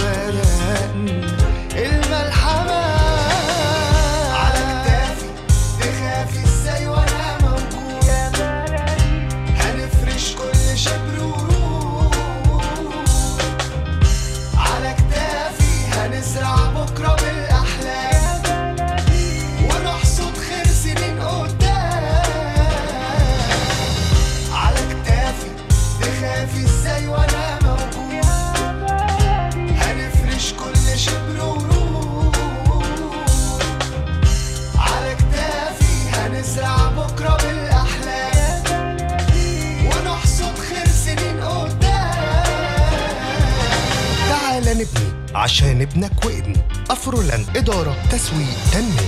وبدأنا الملحمة على كتافي تخافي ازاي وانا موجود هنفرش كل شبر ورود على كتافي هنزرع بكرة بالأحلام ونحصد خير سنين قدام على كتافي تخافي ازاي وانا موجود هنفرش كل شبر ورود على كتافي هنزرع بكرة بالأحلام ونحصد خير سنين قدام تعال نبني عشان ابنك وابني أفرولان إدارة تسويق تنمية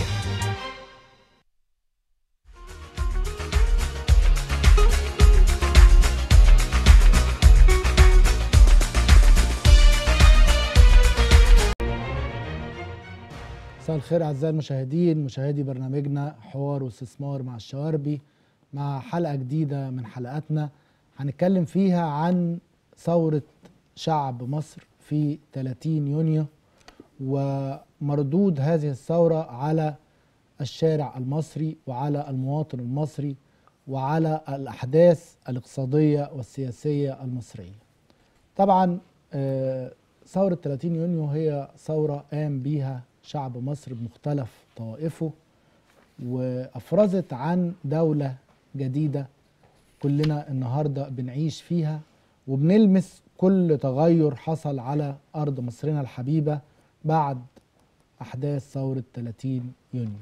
مساء الخير اعزائي المشاهدين مشاهدي برنامجنا حوار واستثمار مع الشواربي مع حلقه جديده من حلقاتنا هنتكلم فيها عن ثوره شعب مصر في 30 يونيو ومردود هذه الثوره على الشارع المصري وعلى المواطن المصري وعلى الاحداث الاقتصاديه والسياسيه المصريه. طبعا آه، ثورة 30 يونيو هي ثورة قام بيها شعب مصر بمختلف طوائفه وأفرزت عن دولة جديدة كلنا النهاردة بنعيش فيها وبنلمس كل تغير حصل على أرض مصرنا الحبيبة بعد أحداث ثورة 30 يونيو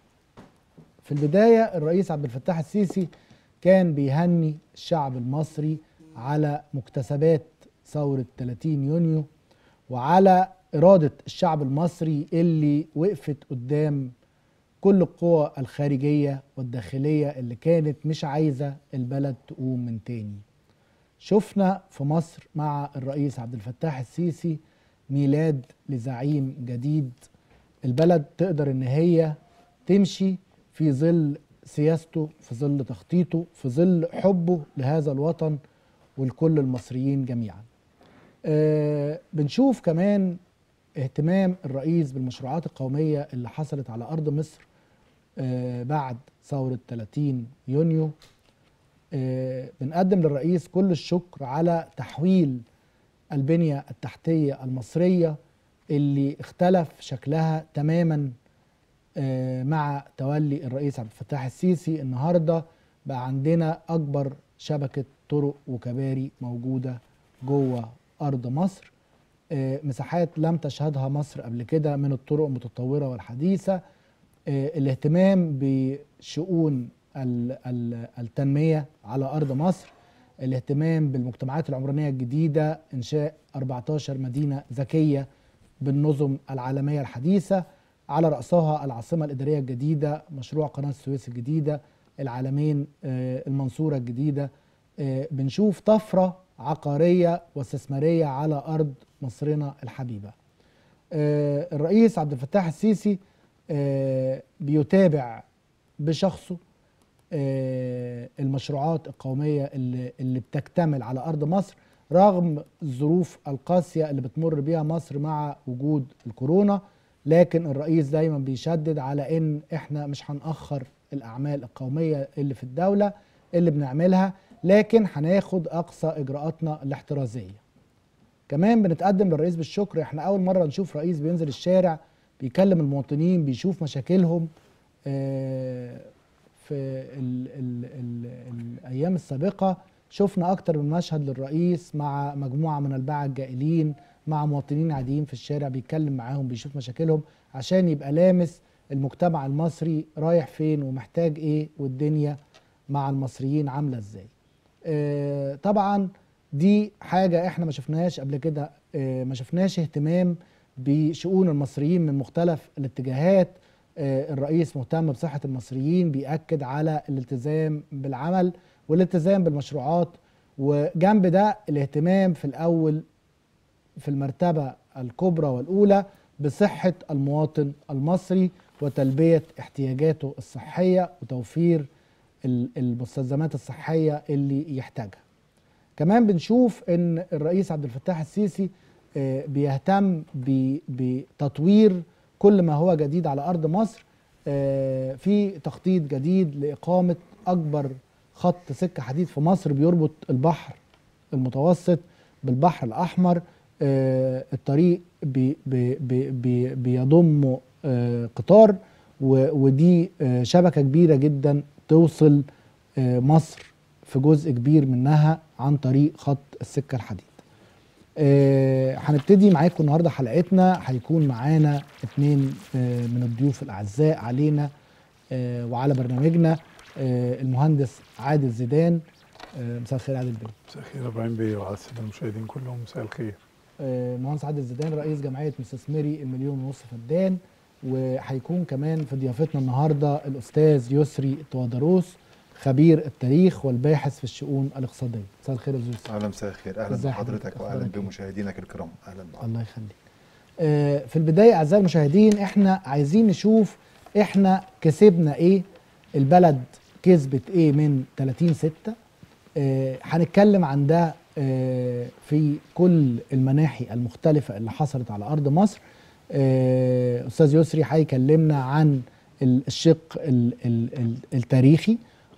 في البداية الرئيس عبد الفتاح السيسي كان بيهني الشعب المصري على مكتسبات ثورة 30 يونيو وعلى إرادة الشعب المصري اللي وقفت قدام كل القوى الخارجية والداخلية اللي كانت مش عايزة البلد تقوم من تاني شفنا في مصر مع الرئيس عبد الفتاح السيسي ميلاد لزعيم جديد البلد تقدر ان هي تمشي في ظل سياسته في ظل تخطيطه في ظل حبه لهذا الوطن ولكل المصريين جميعا آه بنشوف كمان اهتمام الرئيس بالمشروعات القومية اللي حصلت على أرض مصر آه بعد ثورة 30 يونيو آه بنقدم للرئيس كل الشكر على تحويل البنية التحتية المصرية اللي اختلف شكلها تماما آه مع تولي الرئيس عبد الفتاح السيسي النهارده بقى عندنا أكبر شبكة طرق وكباري موجودة جوه أرض مصر آه، مساحات لم تشهدها مصر قبل كده من الطرق المتطورة والحديثة آه، الاهتمام بشؤون ال- ال- التنمية على أرض مصر الاهتمام بالمجتمعات العمرانية الجديدة إنشاء 14 مدينة ذكية بالنظم العالمية الحديثة على رأسها العاصمة الإدارية الجديدة مشروع قناة السويس الجديدة العالمين آه، المنصورة الجديدة آه، بنشوف طفرة عقارية واستثمارية على أرض مصرنا الحبيبة آه، الرئيس عبد الفتاح السيسي آه، بيتابع بشخصه آه، المشروعات القومية اللي, اللي بتكتمل على أرض مصر رغم الظروف القاسية اللي بتمر بيها مصر مع وجود الكورونا لكن الرئيس دايما بيشدد على ان احنا مش هنأخر الأعمال القومية اللي في الدولة اللي بنعملها لكن هناخد أقصى إجراءاتنا الاحترازية كمان بنتقدم للرئيس بالشكر احنا أول مرة نشوف رئيس بينزل الشارع بيكلم المواطنين بيشوف مشاكلهم آه، في ال ال ال الأيام السابقة شفنا أكتر من مشهد للرئيس مع مجموعة من الباعة الجائلين مع مواطنين عاديين في الشارع بيتكلم معاهم بيشوف مشاكلهم عشان يبقى لامس المجتمع المصري رايح فين ومحتاج ايه والدنيا مع المصريين عاملة ازاي آه، طبعا دي حاجة احنا ما شفناهاش قبل كده آه، ما شفناش اهتمام بشؤون المصريين من مختلف الاتجاهات آه، الرئيس مهتم بصحة المصريين بيأكد على الالتزام بالعمل والالتزام بالمشروعات وجنب ده الاهتمام في الأول في المرتبة الكبرى والأولى بصحة المواطن المصري وتلبية احتياجاته الصحية وتوفير ال- المستلزمات الصحية اللي يحتاجها كمان بنشوف ان الرئيس عبد الفتاح السيسي آه، بيهتم ب- بتطوير كل ما هو جديد على ارض مصر آه، في تخطيط جديد لاقامه اكبر خط سكه حديد في مصر بيربط البحر المتوسط بالبحر الاحمر آه، الطريق بي بي بي بي بيضم آه، قطار و- ودي آه، شبكه كبيره جدا توصل آه، مصر في جزء كبير منها عن طريق خط السكه الحديد. آه، هنبتدي معاكم النهارده حلقتنا هيكون معانا اتنين آه، من الضيوف الاعزاء علينا آه، وعلى برنامجنا آه، المهندس عادل زيدان آه، مساء الخير يا عادل بيه مساء الخير يا ابراهيم بيه وعلى الساده المشاهدين كلهم مساء الخير آه، المهندس عادل زيدان رئيس جمعيه مستثمري المليون ونص فدان وهيكون كمان في ضيافتنا النهارده الاستاذ يسري توادروس خبير التاريخ والباحث في الشؤون الاقتصاديه مساء الخير يا أستاذ يسري اهلا مساء الخير اهلا ازي بحضرتك حضرتك؟ واهلا أخبارك إيه؟ بمشاهدينك الكرام اهلا بحضرتك الله يخليك آه، في البداية أعزائي المشاهدين إحنا عايزين نشوف إحنا كسبنا إيه البلد كسبت إيه من 30 ستة آه، هنتكلم عن ده آه، في كل المناحي المختلفة اللي حصلت على أرض مصر آه، أستاذ يسري هيكلمنا عن ال- الشق ال- ال- ال- التاريخي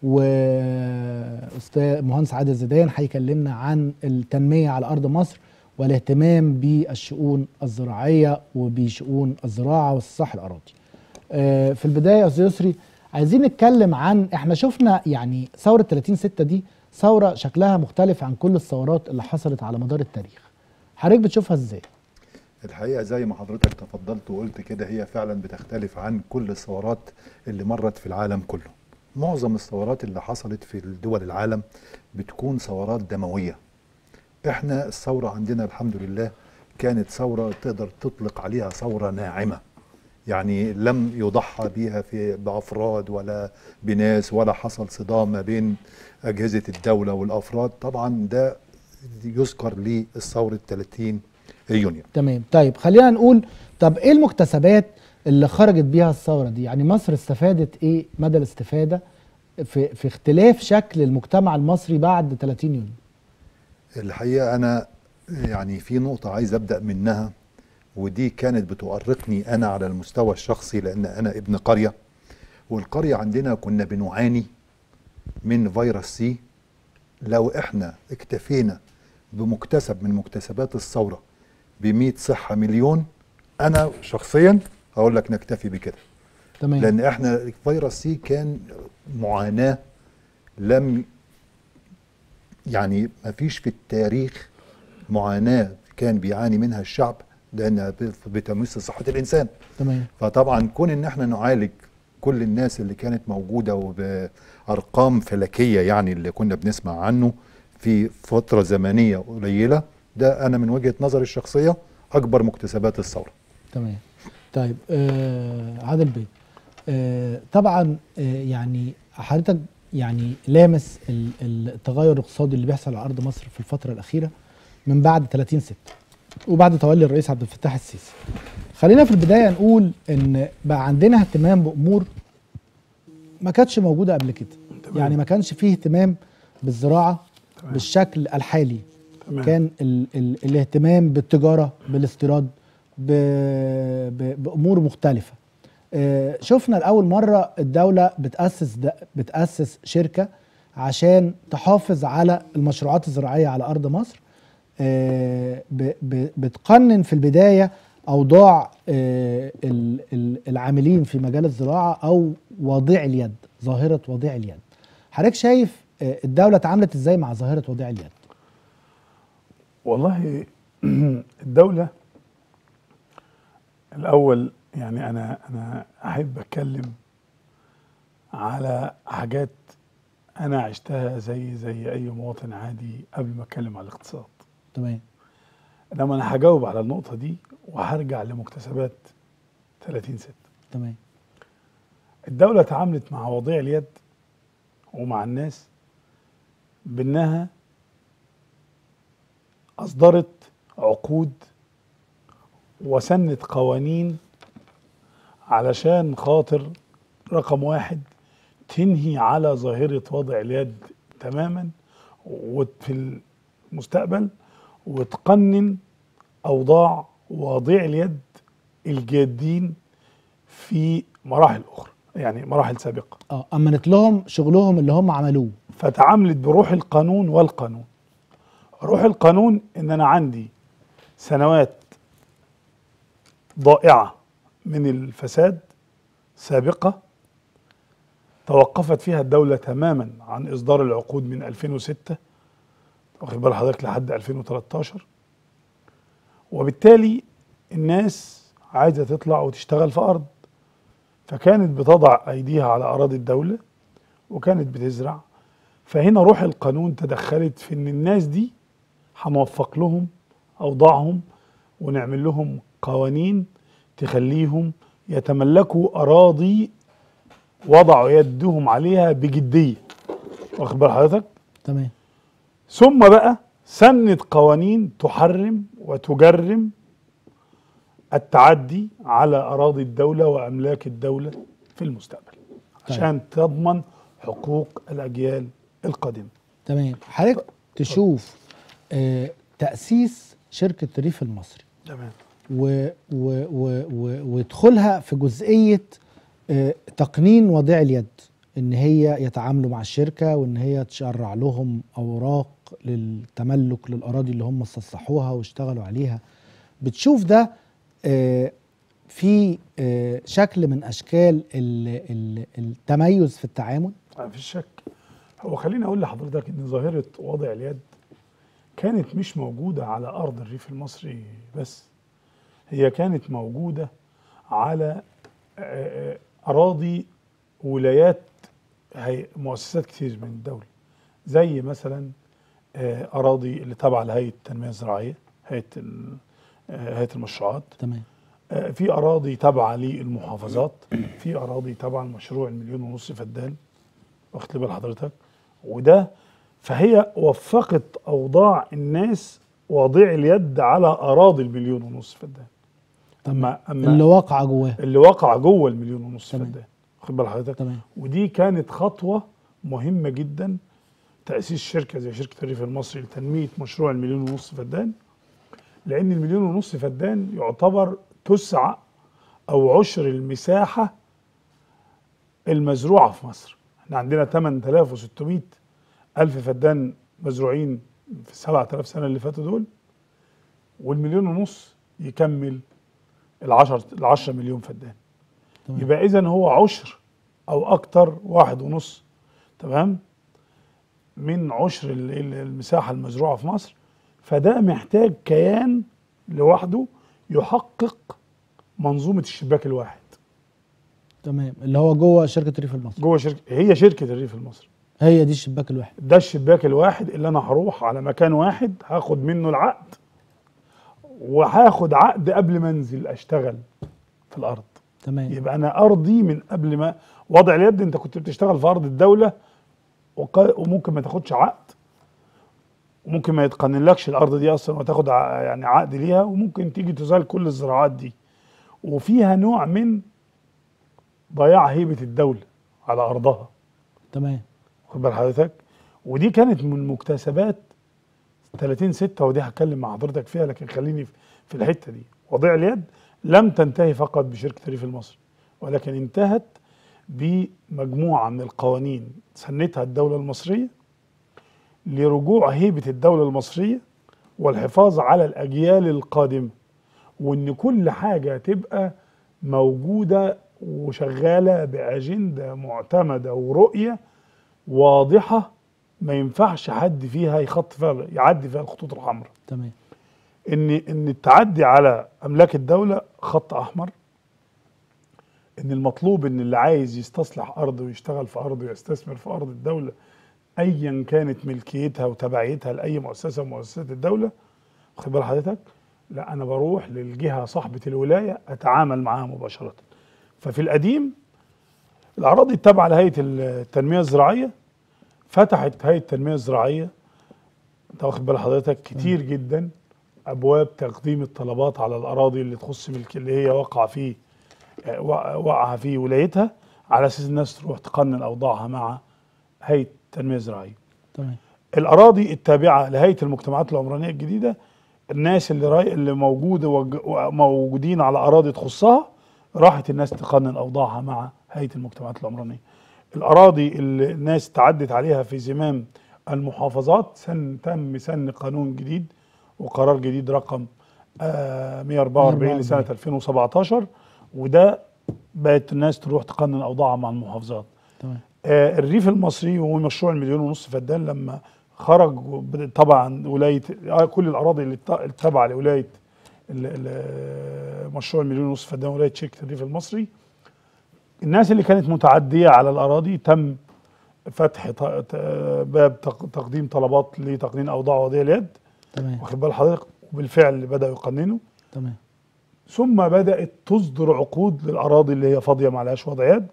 واستاذ مهندس عادل زيدان هيكلمنا عن التنميه على ارض مصر والاهتمام بالشؤون الزراعيه وبشؤون الزراعه واستصلاح الاراضي. آه، في البدايه يا استاذ يسري عايزين نتكلم عن احنا شفنا يعني ثوره 30 6 دي ثوره شكلها مختلف عن كل الثورات اللي حصلت على مدار التاريخ. حضرتك بتشوفها ازاي؟ الحقيقه زي ما حضرتك تفضلت وقلت كده هي فعلا بتختلف عن كل الثورات اللي مرت في العالم كله معظم الثورات اللي حصلت في الدول العالم بتكون ثورات دمويه احنا الثوره عندنا الحمد لله كانت ثوره تقدر تطلق عليها ثوره ناعمه يعني لم يضحى بها في بافراد ولا بناس ولا حصل صدام ما بين اجهزه الدوله والافراد طبعا ده يذكر للثوره 30 يونيو تمام طيب خلينا نقول طب ايه المكتسبات اللي خرجت بيها الثوره دي يعني مصر استفادت ايه مدى الاستفاده في في اختلاف شكل المجتمع المصري بعد 30 يونيو الحقيقه انا يعني في نقطه عايز ابدا منها ودي كانت بتؤرقني انا على المستوى الشخصي لان انا ابن قريه والقريه عندنا كنا بنعاني من فيروس سي لو احنا اكتفينا بمكتسب من مكتسبات الثوره ب 100 صحه مليون انا شخصيا هقول لك نكتفي بكده تمام لان احنا فيروس سي كان معاناه لم يعني ما فيش في التاريخ معاناه كان بيعاني منها الشعب لانها بت- بتمس صحه الانسان تمام فطبعا كون ان احنا نعالج كل الناس اللي كانت موجوده وبارقام فلكيه يعني اللي كنا بنسمع عنه في فتره زمنيه قليله ده انا من وجهه نظري الشخصيه اكبر مكتسبات الثوره تمام طيب آه عادل بيه آه طبعا آه يعني حضرتك يعني لامس ال- ال- التغير الاقتصادي اللي بيحصل على ارض مصر في الفتره الاخيره من بعد 30 6 وبعد تولي الرئيس عبد الفتاح السيسي خلينا في البدايه نقول ان بقى عندنا اهتمام بامور ما كانتش موجوده قبل كده تمام. يعني ما كانش فيه اهتمام بالزراعه تمام. بالشكل الحالي تمام. كان ال ال الاهتمام بالتجاره بالاستيراد ب ب بامور مختلفه آه، شفنا لاول مره الدوله بتاسس د- بتاسس شركه عشان تحافظ على المشروعات الزراعيه على ارض مصر آه، ب- ب- بتقنن في البدايه اوضاع آه، ال- ال- العاملين في مجال الزراعه او واضع اليد ظاهره واضع اليد حضرتك شايف آه، الدوله اتعاملت ازاي مع ظاهره واضع اليد والله الدولة الأول يعني أنا أنا أحب أتكلم على حاجات أنا عشتها زي زي أي مواطن عادي قبل ما أتكلم على الاقتصاد تمام إنما أنا هجاوب على النقطة دي وهرجع لمكتسبات 30 ستة تمام الدولة تعاملت مع وضيع اليد ومع الناس بأنها أصدرت عقود وسنت قوانين علشان خاطر رقم واحد تنهي على ظاهرة وضع اليد تماما وفي المستقبل وتقنن اوضاع واضعي اليد الجادين في مراحل اخرى يعني مراحل سابقه اه امنت لهم شغلهم اللي هم عملوه فتعاملت بروح القانون والقانون روح القانون ان انا عندي سنوات ضائعه من الفساد سابقه توقفت فيها الدوله تماما عن اصدار العقود من 2006 واخد بال حضرتك لحد 2013 وبالتالي الناس عايزه تطلع وتشتغل في ارض فكانت بتضع ايديها على اراضي الدوله وكانت بتزرع فهنا روح القانون تدخلت في ان الناس دي هنوفق لهم اوضاعهم ونعمل لهم قوانين تخليهم يتملكوا اراضي وضعوا يدهم عليها بجديه واخد بال حضرتك تمام ثم بقى سنت قوانين تحرم وتجرم التعدي على اراضي الدوله واملاك الدوله في المستقبل عشان تضمن حقوق الاجيال القادمه تمام حضرتك تشوف آه تاسيس شركه الريف المصري تمام و و و و ويدخلها في جزئيه آه تقنين وضع اليد ان هي يتعاملوا مع الشركه وان هي تشرع لهم اوراق للتملك للاراضي اللي هم استصلحوها واشتغلوا عليها بتشوف ده آه في آه شكل من اشكال ال- ال- التميز في التعامل ما فيش شك هو خليني اقول لحضرتك ان ظاهره وضع اليد كانت مش موجوده على ارض الريف المصري بس هي كانت موجوده على آه، آه، اراضي ولايات هي مؤسسات كتير من الدوله زي مثلا آه، اراضي اللي تابعه لهيئه التنميه الزراعيه هيئه ال- آه، هيئه المشروعات تمام آه، في اراضي تابعه للمحافظات في اراضي تابعه لمشروع المليون ونص فدان واخد بال حضرتك وده فهي وفقت اوضاع الناس واضعي اليد على اراضي المليون ونص فدان اما اما اللي واقعه جواه اللي وقع جوه المليون ونص تمام. فدان واخد بال حضرتك تمام ودي كانت خطوه مهمه جدا تاسيس شركه زي شركه الريف المصري لتنميه مشروع المليون ونص فدان لان المليون ونص فدان يعتبر تسع او عشر المساحه المزروعه في مصر احنا عندنا 8600 الف فدان مزروعين في 7000 سنه اللي فاتوا دول والمليون ونص يكمل ال 10 ال 10 مليون فدان تمام. يبقى اذا هو عشر او اكتر واحد ونص تمام من عشر ال- ال- المساحه المزروعه في مصر فده محتاج كيان لوحده يحقق منظومه الشباك الواحد تمام اللي هو جوه شركه الريف المصري جوه شركه هي شركه الريف المصري هي دي الشباك الواحد ده الشباك الواحد اللي انا هروح على مكان واحد هاخد منه العقد وهاخد عقد قبل ما انزل اشتغل في الارض تمام يبقى انا ارضي من قبل ما وضع اليد انت كنت بتشتغل في ارض الدوله وق- وممكن ما تاخدش عقد وممكن ما يتقنلكش الارض دي اصلا وتاخد ع- يعني عقد ليها وممكن تيجي تزال كل الزراعات دي وفيها نوع من ضياع هيبه الدوله على ارضها تمام واخد بال حضرتك ودي كانت من مكتسبات 30 6 ودي هتكلم مع حضرتك فيها لكن خليني في- في الحته دي وضيع اليد لم تنتهي فقط بشركه الريف المصري ولكن انتهت بمجموعه من القوانين سنتها الدوله المصريه لرجوع هيبه الدوله المصريه والحفاظ على الاجيال القادمه وان كل حاجه تبقى موجوده وشغاله باجنده معتمده ورؤيه واضحه ما ينفعش حد فيها يخط فيها يعدي فيها الخطوط الحمراء تمام ان ان التعدي على املاك الدوله خط احمر ان المطلوب ان اللي عايز يستصلح ارض ويشتغل في ارض ويستثمر في ارض الدوله ايا كانت ملكيتها وتبعيتها لاي مؤسسه من مؤسسات الدوله واخد بال حضرتك لا انا بروح للجهه صاحبه الولايه اتعامل معاها مباشره ففي القديم الاراضي التابعه لهيئه التنميه الزراعيه فتحت هيئه التنميه الزراعيه انت واخد بال حضرتك كتير جدا ابواب تقديم الطلبات على الاراضي اللي تخص ملك اللي هي وقع فيه آه، وقع وقع في ولايتها على اساس الناس تروح تقنن اوضاعها مع هيئه التنميه الزراعيه تمام الاراضي التابعه لهيئه المجتمعات العمرانيه الجديده الناس اللي راي اللي موجوده وج- موجودين على اراضي تخصها راحت الناس تقنن اوضاعها مع هيئه المجتمعات العمرانيه. الاراضي اللي الناس تعدت عليها في زمام المحافظات سن تم سن قانون جديد وقرار جديد رقم آه 144 لسنه 2017 وده بقت الناس تروح تقنن اوضاعها مع المحافظات. تمام آه، الريف المصري ومشروع المليون ونص فدان لما خرج وب- طبعا ولايه آه، كل الاراضي اللي ت- التابعه لولايه ال- ال- مشروع المليون ونص فدان ولايه شركه الريف المصري الناس اللي كانت متعديه على الاراضي تم فتح ط- ت- باب تق- تقديم طلبات لتقنين اوضاع وضيع اليد تمام واخد بال حضرتك وبالفعل بداوا يقننوا تمام ثم بدأت تصدر عقود للأراضي اللي هي فاضية ما عليهاش وضع يد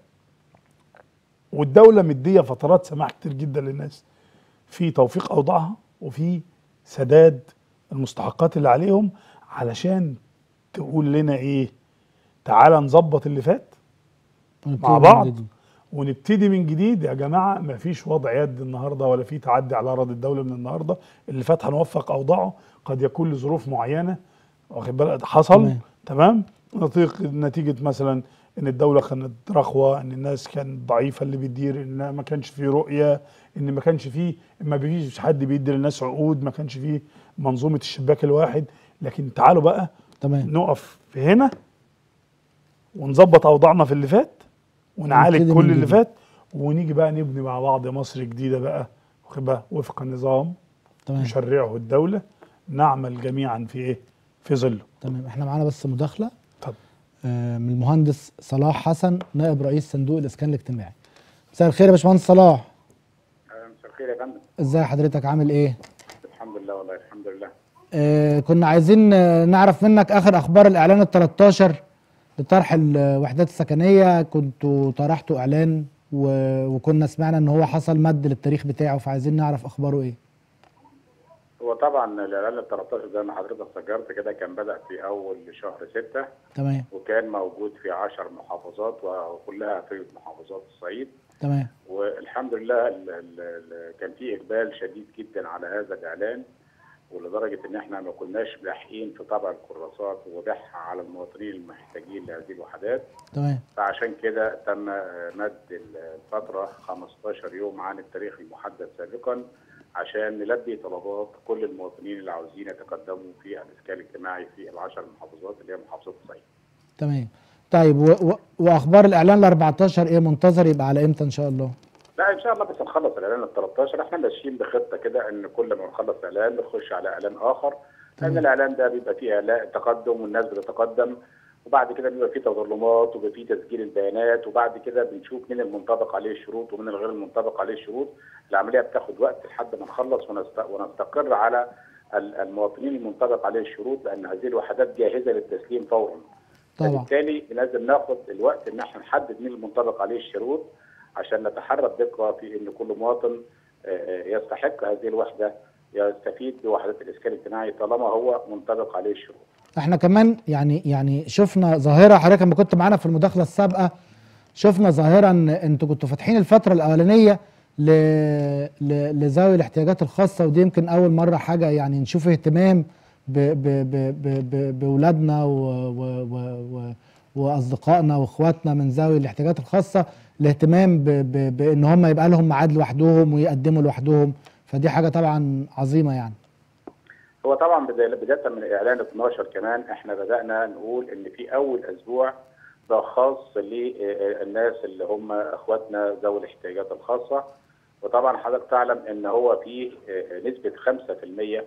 والدولة مدية فترات سماح كتير جدا للناس في توفيق أوضاعها وفي سداد المستحقات اللي عليهم علشان تقول لنا إيه تعالى نظبط اللي فات ونبتدي مع من بعض جديد. ونبتدي من جديد يا جماعه مفيش وضع يد النهارده ولا في تعدي على اراضي الدوله من النهارده اللي فات هنوفق اوضاعه قد يكون لظروف معينه واخد بالك حصل تمام. تمام نتيجه نتيجه مثلا ان الدوله كانت رخوه ان الناس كانت ضعيفه اللي بتدير ان ما كانش في رؤيه ان ما كانش في ما فيش حد بيدي للناس عقود ما كانش في منظومه الشباك الواحد لكن تعالوا بقى تمام نقف في هنا ونظبط اوضاعنا في اللي فات ونعالج ونبتدي كل من اللي جديد. فات ونيجي بقى نبني مع بعض مصر جديده بقى واخد بقى وفق النظام تمام يشرعه الدوله نعمل جميعا في ايه؟ في ظله تمام احنا معانا بس مداخله اتفضل آه، من المهندس صلاح حسن نائب رئيس صندوق الاسكان الاجتماعي مساء الخير يا باشمهندس صلاح مساء الخير يا فندم ازاي حضرتك عامل ايه الحمد لله والله الحمد لله آه كنا عايزين آه، نعرف منك اخر اخبار الاعلان ال 13 لطرح الوحدات السكنيه كنتوا طرحتوا اعلان و... وكنا سمعنا ان هو حصل مد للتاريخ بتاعه فعايزين نعرف اخباره ايه هو طبعا الاعلان ال 13 زي ما حضرتك ذكرت كده كان بدا في اول شهر 6 تمام وكان موجود في 10 محافظات وكلها في محافظات الصعيد تمام والحمد لله ال ال ال كان في اقبال شديد جدا على هذا الاعلان ولدرجه ان احنا ما كناش لاحقين في طبع الكراسات ووضعها على المواطنين المحتاجين لهذه الوحدات تمام فعشان كده تم آه، مد الفترة 15 يوم عن التاريخ المحدد سابقا عشان نلبي طلبات كل المواطنين اللي عاوزين يتقدموا في الإسكان الاجتماعي في العشر محافظات اللي هي محافظة الصعيد. تمام طيب و... و... واخبار الاعلان ال 14 ايه منتظر يبقى على امتى ان شاء الله لا إن شاء الله بس نخلص الإعلان ال 13 احنا ماشيين بخطة كده إن كل ما نخلص إعلان نخش على إعلان آخر لأن تمام. الإعلان ده بيبقى فيه إعلان تقدم والناس بتتقدم وبعد كده بيبقى فيه تظلمات وبيبقى فيه تسجيل البيانات وبعد كده بنشوف مين المنطبق عليه الشروط ومين الغير المنطبق عليه الشروط العمليه بتاخد وقت لحد ما نخلص ونست... ونستقر على ال- المواطنين المنطبق عليه الشروط لان هذه الوحدات جاهزه للتسليم فورا طبعا فبالتالي لازم ناخد الوقت ان احنا نحدد مين المنطبق عليه الشروط عشان نتحرى بدقه في ان كل مواطن آه، آه، يستحق هذه الوحده يستفيد بوحدات الاسكان الاجتماعي طالما هو منطبق عليه الشروط احنا كمان يعني يعني شفنا ظاهره حضرتك لما كنت معانا في المداخله السابقه شفنا ظاهره ان انتوا كنتوا فاتحين الفتره الاولانيه ل... ل... لذوي الاحتياجات الخاصه ودي يمكن اول مره حاجه يعني نشوف اهتمام ب... ب... ب... ب... ب... باولادنا و... و... و... و... واصدقائنا واخواتنا من ذوي الاحتياجات الخاصه الاهتمام ب... ب... بان هم يبقى لهم ميعاد لوحدهم ويقدموا لوحدهم فدي حاجه طبعا عظيمه يعني هو طبعا بدا- بدايه من اعلان 12 كمان احنا بدانا نقول ان في اول اسبوع ده خاص للناس اللي هم اخواتنا ذوي الاحتياجات الخاصه وطبعا حضرتك تعلم ان هو في نسبه 5%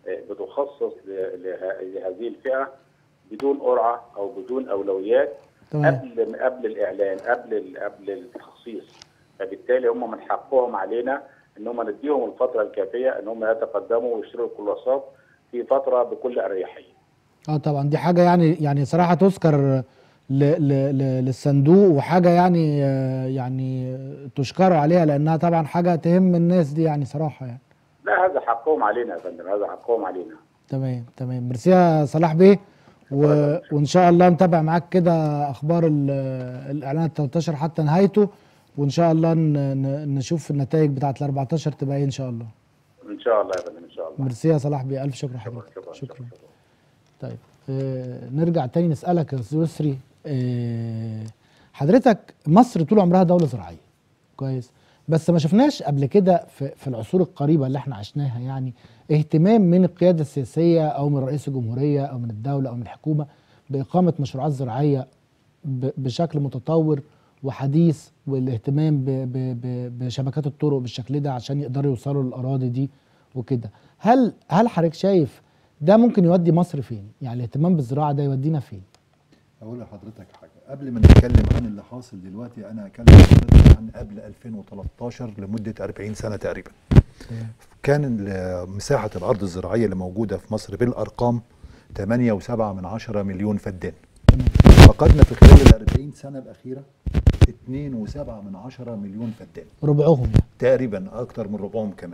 بتخصص ل- له- لهذه الفئه بدون قرعه او بدون اولويات تمام قبل قبل الاعلان قبل ال- قبل التخصيص فبالتالي هم من حقهم علينا ان هم نديهم الفتره الكافيه ان هم يتقدموا ويشتروا الكراسات في فتره بكل اريحيه. اه طبعا دي حاجه يعني يعني صراحه تذكر ل ل ل للصندوق وحاجه يعني آه، يعني تشكروا عليها لانها طبعا حاجه تهم الناس دي يعني صراحه يعني لا هذا حقهم علينا يا فندم هذا حقهم علينا. تمام تمام ميرسي يا صلاح بيه و... وان شاء الله نتابع معاك كده اخبار ال- الاعلان ال 13 حتى نهايته وان شاء الله ن... ن... نشوف النتائج بتاعت ال 14 تبقى ايه ان شاء الله ان شاء الله يا فندم ان شاء الله. ميرسي يا صلاح بيه الف شكر حضرتك شكرا شكرا طيب آه نرجع تاني نسالك يا استاذ يسري آه حضرتك مصر طول عمرها دوله زراعيه كويس بس ما شفناش قبل كده في, في العصور القريبه اللي احنا عشناها يعني اهتمام من القياده السياسيه او من رئيس الجمهوريه او من الدوله او من الحكومه باقامه مشروعات زراعيه ب- بشكل متطور وحديث والاهتمام ب- ب- ب- بشبكات الطرق بالشكل ده عشان يقدروا يوصلوا للاراضي دي وكده هل هل حضرتك شايف ده ممكن يودي مصر فين يعني الاهتمام بالزراعه ده يودينا فين اقول لحضرتك حاجه قبل ما نتكلم عن اللي حاصل دلوقتي انا هكلم حضرتك عن قبل 2013 لمده 40 سنه تقريبا كان ال- مساحه الارض الزراعيه اللي موجوده في مصر بالارقام 8.7 من عشرة مليون فدان فقدنا في خلال ال 40 سنه الاخيره 2.7 من عشرة مليون فدان ربعهم يعني تقريبا اكتر من ربعهم كمان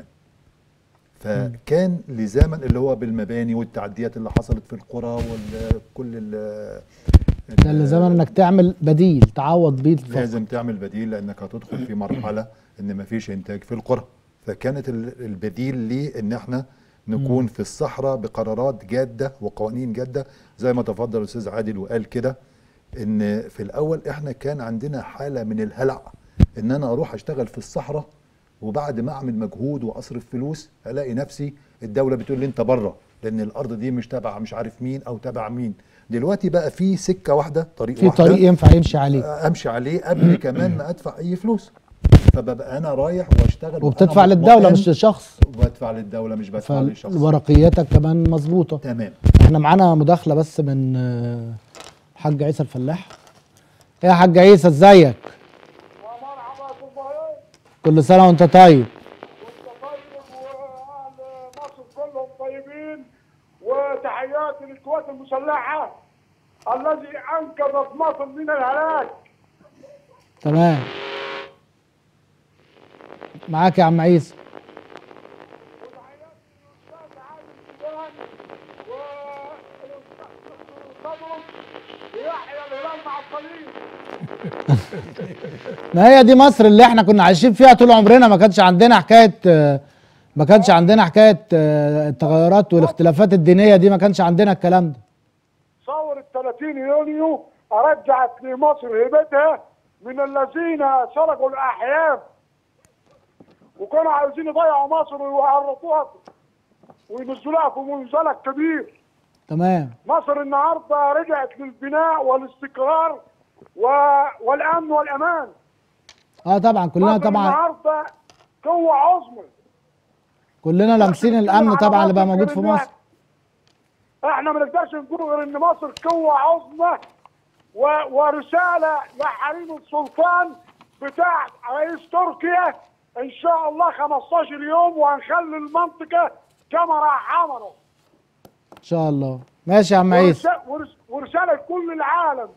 فكان لزاما اللي هو بالمباني والتعديات اللي حصلت في القرى وكل ال ده اللي زمان انك تعمل بديل تعوض بيه الفقر. لازم تعمل بديل لانك هتدخل في مرحله ان مفيش انتاج في القرى فكانت ال- البديل ليه ان احنا نكون في الصحراء بقرارات جاده وقوانين جاده زي ما تفضل الاستاذ عادل وقال كده ان في الاول احنا كان عندنا حاله من الهلع ان انا اروح اشتغل في الصحراء وبعد ما اعمل مجهود واصرف فلوس الاقي نفسي الدوله بتقول لي انت بره لان الارض دي مش تبع مش عارف مين او تبع مين دلوقتي بقى في سكه واحده طريق في واحدة طريق ينفع يمشي عليه امشي عليه قبل كمان ما ادفع اي فلوس فببقى انا رايح واشتغل وبتدفع وأنا للدوله مطمئن مش لشخص وبدفع للدوله مش بدفع للشخص فورقياتك كمان مظبوطه تمام احنا معانا مداخله بس من آه، حاج عيسى الفلاح ايه يا حاج عيسى ازيك ومرحبا بالضيوف كل سنه وانت طيب وانت طيب واهل مصر كلهم طيبين وتحياتي للقوات المسلحه الذي انقذت مصر من الهلاك تمام معاك يا عم عيسى وتحياتي للاستاذ عادل سودان والاستاذ ويحيى الهلال مع الطريق ما هي دي مصر اللي احنا كنا عايشين فيها طول عمرنا ما كانش عندنا حكايه آه، ما كانش عندنا حكايه آه، التغيرات والاختلافات الدينيه دي ما كانش عندنا الكلام ده ثورة 30 يونيو رجعت لمصر هيبتها من الذين سرقوا الأحياء وكانوا عايزين يضيعوا مصر ويعرضوها وينزلوها في منزلق كبير تمام مصر النهارده رجعت للبناء والاستقرار و... والأمن والأمان اه طبعا كلنا مصر طبعا النهارده قوة عظمى كلنا لامسين الامن طبعا اللي بقى موجود في مصر احنا ما نقدرش نقول غير ان مصر قوه عظمى و... ورساله لحريم السلطان بتاع رئيس تركيا ان شاء الله 15 يوم وهنخلي المنطقه كما راح عمله ان شاء الله ماشي يا عم عيسى ورسا- ورس- ورساله كل العالم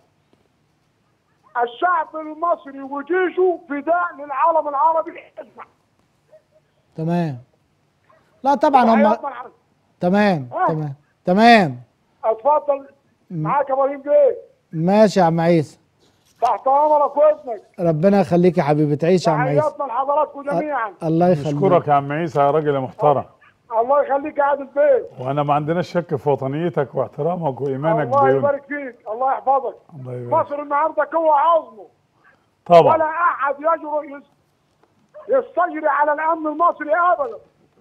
الشعب المصري وجيشه فداء للعالم العربي اجمع تمام لا طبعا هم وحياتنا العربية. تمام آه. تمام تمام اتفضل معاك يا ابراهيم بيه ماشي يا عم عيسى تحت امرك واذنك ربنا يخليك يا حبيبي تعيش يا عم عيسى تحياتنا لحضراتكم جميعا الله يخليك نشكرك يا عم عيسى يا راجل يا محترم الله يخليك يا عادل بيه وانا ما عندناش شك في وطنيتك واحترامك وايمانك الله بيهم يبارك فيك الله يحفظك الله يبارك مصر النهارده قوه عظمى طبعا ولا احد يجرؤ يس- يستجري على الامن المصري ابدا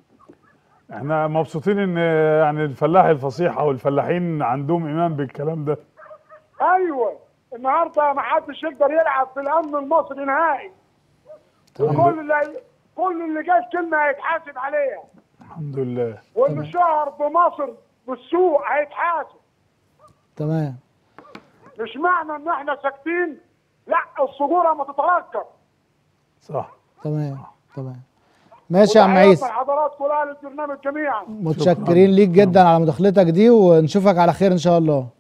احنا مبسوطين ان يعني الفلاح الفصيح او الفلاحين عندهم ايمان بالكلام ده ايوه النهارده ما حدش يقدر يلعب في الامن المصري نهائي وكل اللي كل اللي جاش كلمه هيتحاسب عليها الحمد لله واللي شهر بمصر بالسوء هيتحاسب تمام مش معنى ان احنا ساكتين لا الثغوره ما تتركب صح تمام تمام ماشي يا عم عيسى حضراتكم لاهل البرنامج جميعا متشكرين ليك جدا على مداخلتك دي ونشوفك على خير ان شاء الله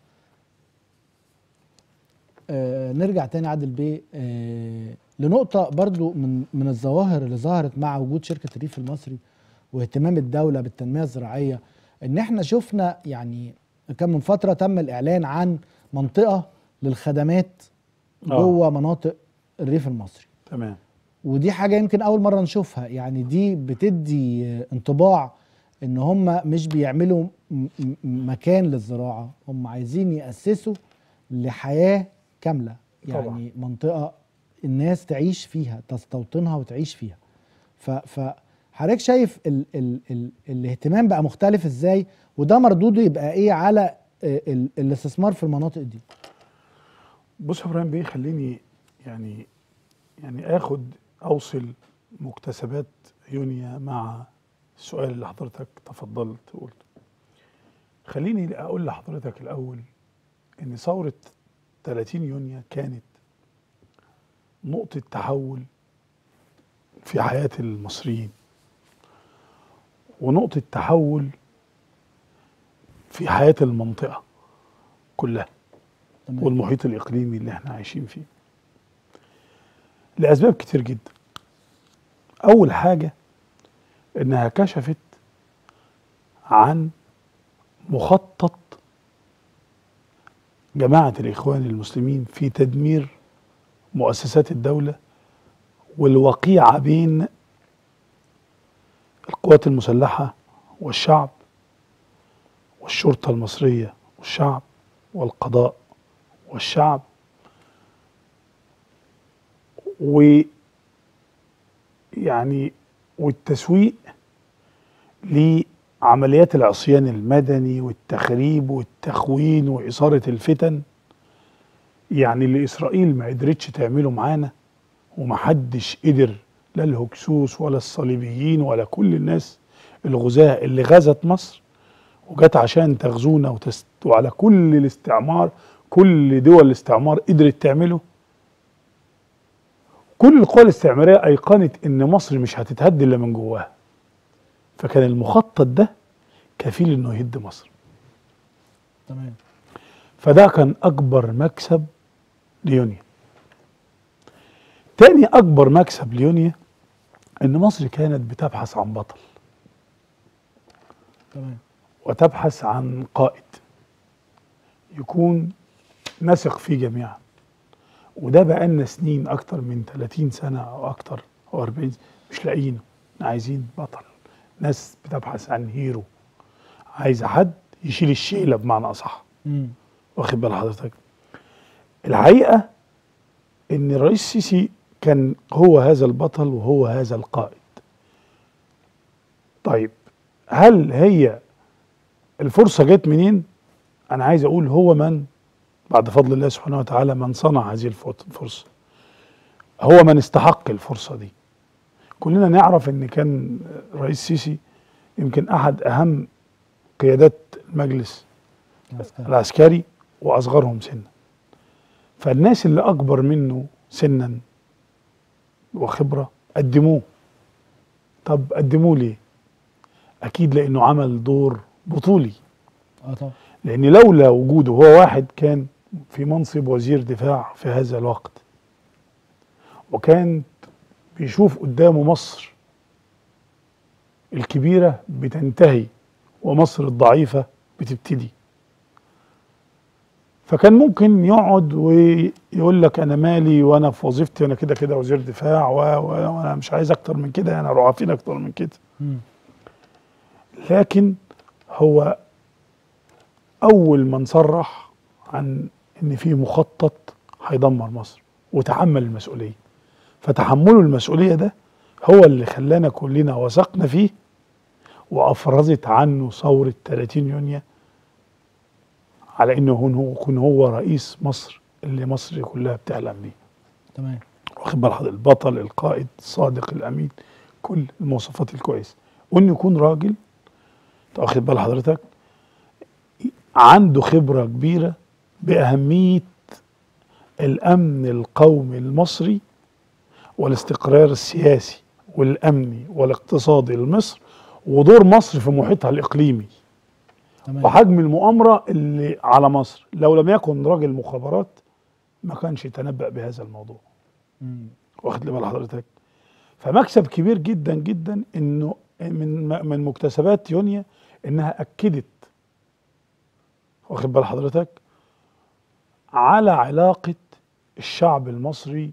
آه نرجع تاني عادل بيه آه لنقطة برضو من من الظواهر اللي ظهرت مع وجود شركة الريف المصري واهتمام الدولة بالتنمية الزراعية ان احنا شفنا يعني كان من فترة تم الاعلان عن منطقة للخدمات آه. جوه مناطق الريف المصري تمام ودي حاجة يمكن أول مرة نشوفها يعني دي بتدي انطباع ان هم مش بيعملوا م- م- مكان للزراعه هم عايزين ياسسوا لحياه كامله يعني طبعاً. منطقه الناس تعيش فيها تستوطنها وتعيش فيها ف فحضرتك شايف ال ال ال الاهتمام بقى مختلف ازاي وده مردوده يبقى ايه على آه، ال الاستثمار في المناطق دي بص يا ابراهيم بيه خليني يعني يعني اخد اوصل مكتسبات يونيا مع السؤال اللي حضرتك تفضلت وقلته خليني اقول لحضرتك الاول ان ثوره 30 يونيو كانت نقطه تحول في حياه المصريين ونقطه تحول في حياه المنطقه كلها تمام والمحيط الإقليمي اللي احنا عايشين فيه لأسباب كتير جدا أول حاجة إنها كشفت عن مخطط جماعة الإخوان المسلمين في تدمير مؤسسات الدولة والوقيعة بين القوات المسلحة والشعب والشرطة المصرية والشعب والقضاء والشعب و يعني والتسويق لعمليات العصيان المدني والتخريب والتخوين وإثارة الفتن يعني اللي إسرائيل ما قدرتش تعمله معانا ومحدش قدر لا الهكسوس ولا الصليبيين ولا كل الناس الغزاة اللي غزت مصر وجت عشان تغزونا وتست... وعلى كل الاستعمار كل دول الاستعمار قدرت تعمله كل القوى الاستعمارية أيقنت إن مصر مش هتتهد إلا من جواها فكان المخطط ده كفيل إنه يهد مصر تمام فده كان أكبر مكسب ليونيا تاني أكبر مكسب ليونيا إن مصر كانت بتبحث عن بطل تمام وتبحث عن قائد يكون نثق فيه جميعا وده بقالنا سنين اكتر من 30 سنه او اكتر او 40 مش لاقيينه إحنا عايزين بطل ناس بتبحث عن هيرو عايزه حد يشيل الشيله بمعنى اصح مم. واخد بال حضرتك الحقيقه ان الرئيس السيسي كان هو هذا البطل وهو هذا القائد طيب هل هي الفرصه جت منين انا عايز اقول هو من بعد فضل الله سبحانه وتعالى من صنع هذه الفرص- الفرصه هو من استحق الفرصه دي كلنا نعرف ان كان الرئيس السيسي يمكن احد اهم قيادات المجلس عسكري. العسكري واصغرهم سنا فالناس اللي اكبر منه سنا وخبره قدموه طب قدموه ليه اكيد لانه عمل دور بطولي اه طبعا لان لولا وجوده هو واحد كان في منصب وزير دفاع في هذا الوقت وكان بيشوف قدامه مصر الكبيرة بتنتهي ومصر الضعيفة بتبتدي فكان ممكن يقعد ويقول لك انا مالي وانا في وظيفتي انا كده كده وزير دفاع و- و- وانا مش عايز اكتر من كده انا اروح فين اكتر من كده مم. لكن هو اول من صرح عن ان في مخطط هيدمر مصر وتحمل المسؤوليه فتحمله المسؤوليه ده هو اللي خلانا كلنا وثقنا فيه وافرزت عنه ثوره 30 يونيو على انه هو يكون هو رئيس مصر اللي مصر كلها بتحلم بيه تمام واخد بال حضرتك البطل القائد الصادق الامين كل المواصفات الكويسه وانه يكون راجل أنت واخد بال حضرتك عنده خبره كبيره باهميه الامن القومي المصري والاستقرار السياسي والامني والاقتصادي لمصر ودور مصر في محيطها الاقليمي تمام وحجم المؤامره اللي على مصر لو لم يكن راجل مخابرات ما كانش يتنبأ بهذا الموضوع مم. واخد لي بال حضرتك فمكسب كبير جدا جدا انه من من مكتسبات يونيا انها اكدت واخد بال حضرتك على علاقه الشعب المصري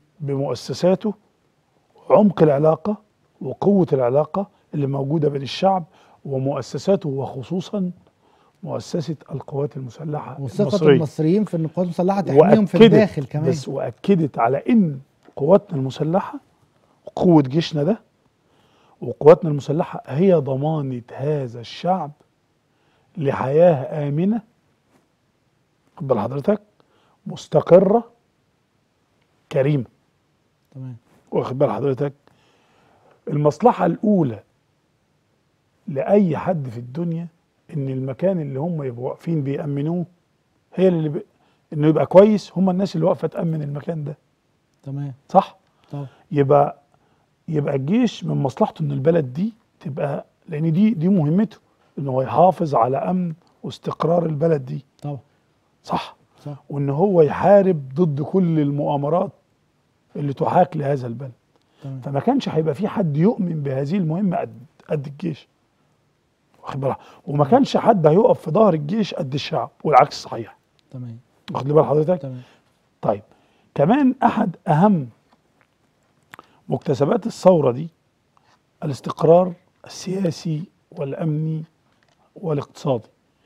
بمؤسساته عمق العلاقه وقوه العلاقه اللي موجوده بين الشعب ومؤسساته وخصوصا مؤسسه القوات المسلحه وثقة المصريه المصريين في ان القوات المسلحة تحميهم في وأكدت- الداخل كمان بس واكدت على ان قواتنا المسلحه قوه جيشنا ده وقواتنا المسلحه هي ضمانه هذا الشعب لحياه امنه خد بال حضرتك مستقره كريمه تمام واخد بال حضرتك المصلحة الأولى لأي حد في الدنيا إن المكان اللي هم يبقوا واقفين بيأمنوه هي اللي ب... إنه يبقى كويس هم الناس اللي واقفة تأمن المكان ده تمام صح؟ طبعا يبقى يبقى الجيش من مصلحته إن البلد دي تبقى لأن دي دي مهمته إن هو يحافظ على أمن واستقرار البلد دي طبعا صح؟ صح وإن هو يحارب ضد كل المؤامرات اللي تحاك لهذا البلد تمام فما كانش هيبقى في حد يؤمن بهذه المهمه قد قد الجيش واخد بالك وما كانش حد هيقف في ظهر الجيش قد الشعب والعكس صحيح تمام واخد بال حضرتك تمام طيب كمان احد اهم مكتسبات الثوره دي الاستقرار السياسي والامني والاقتصادي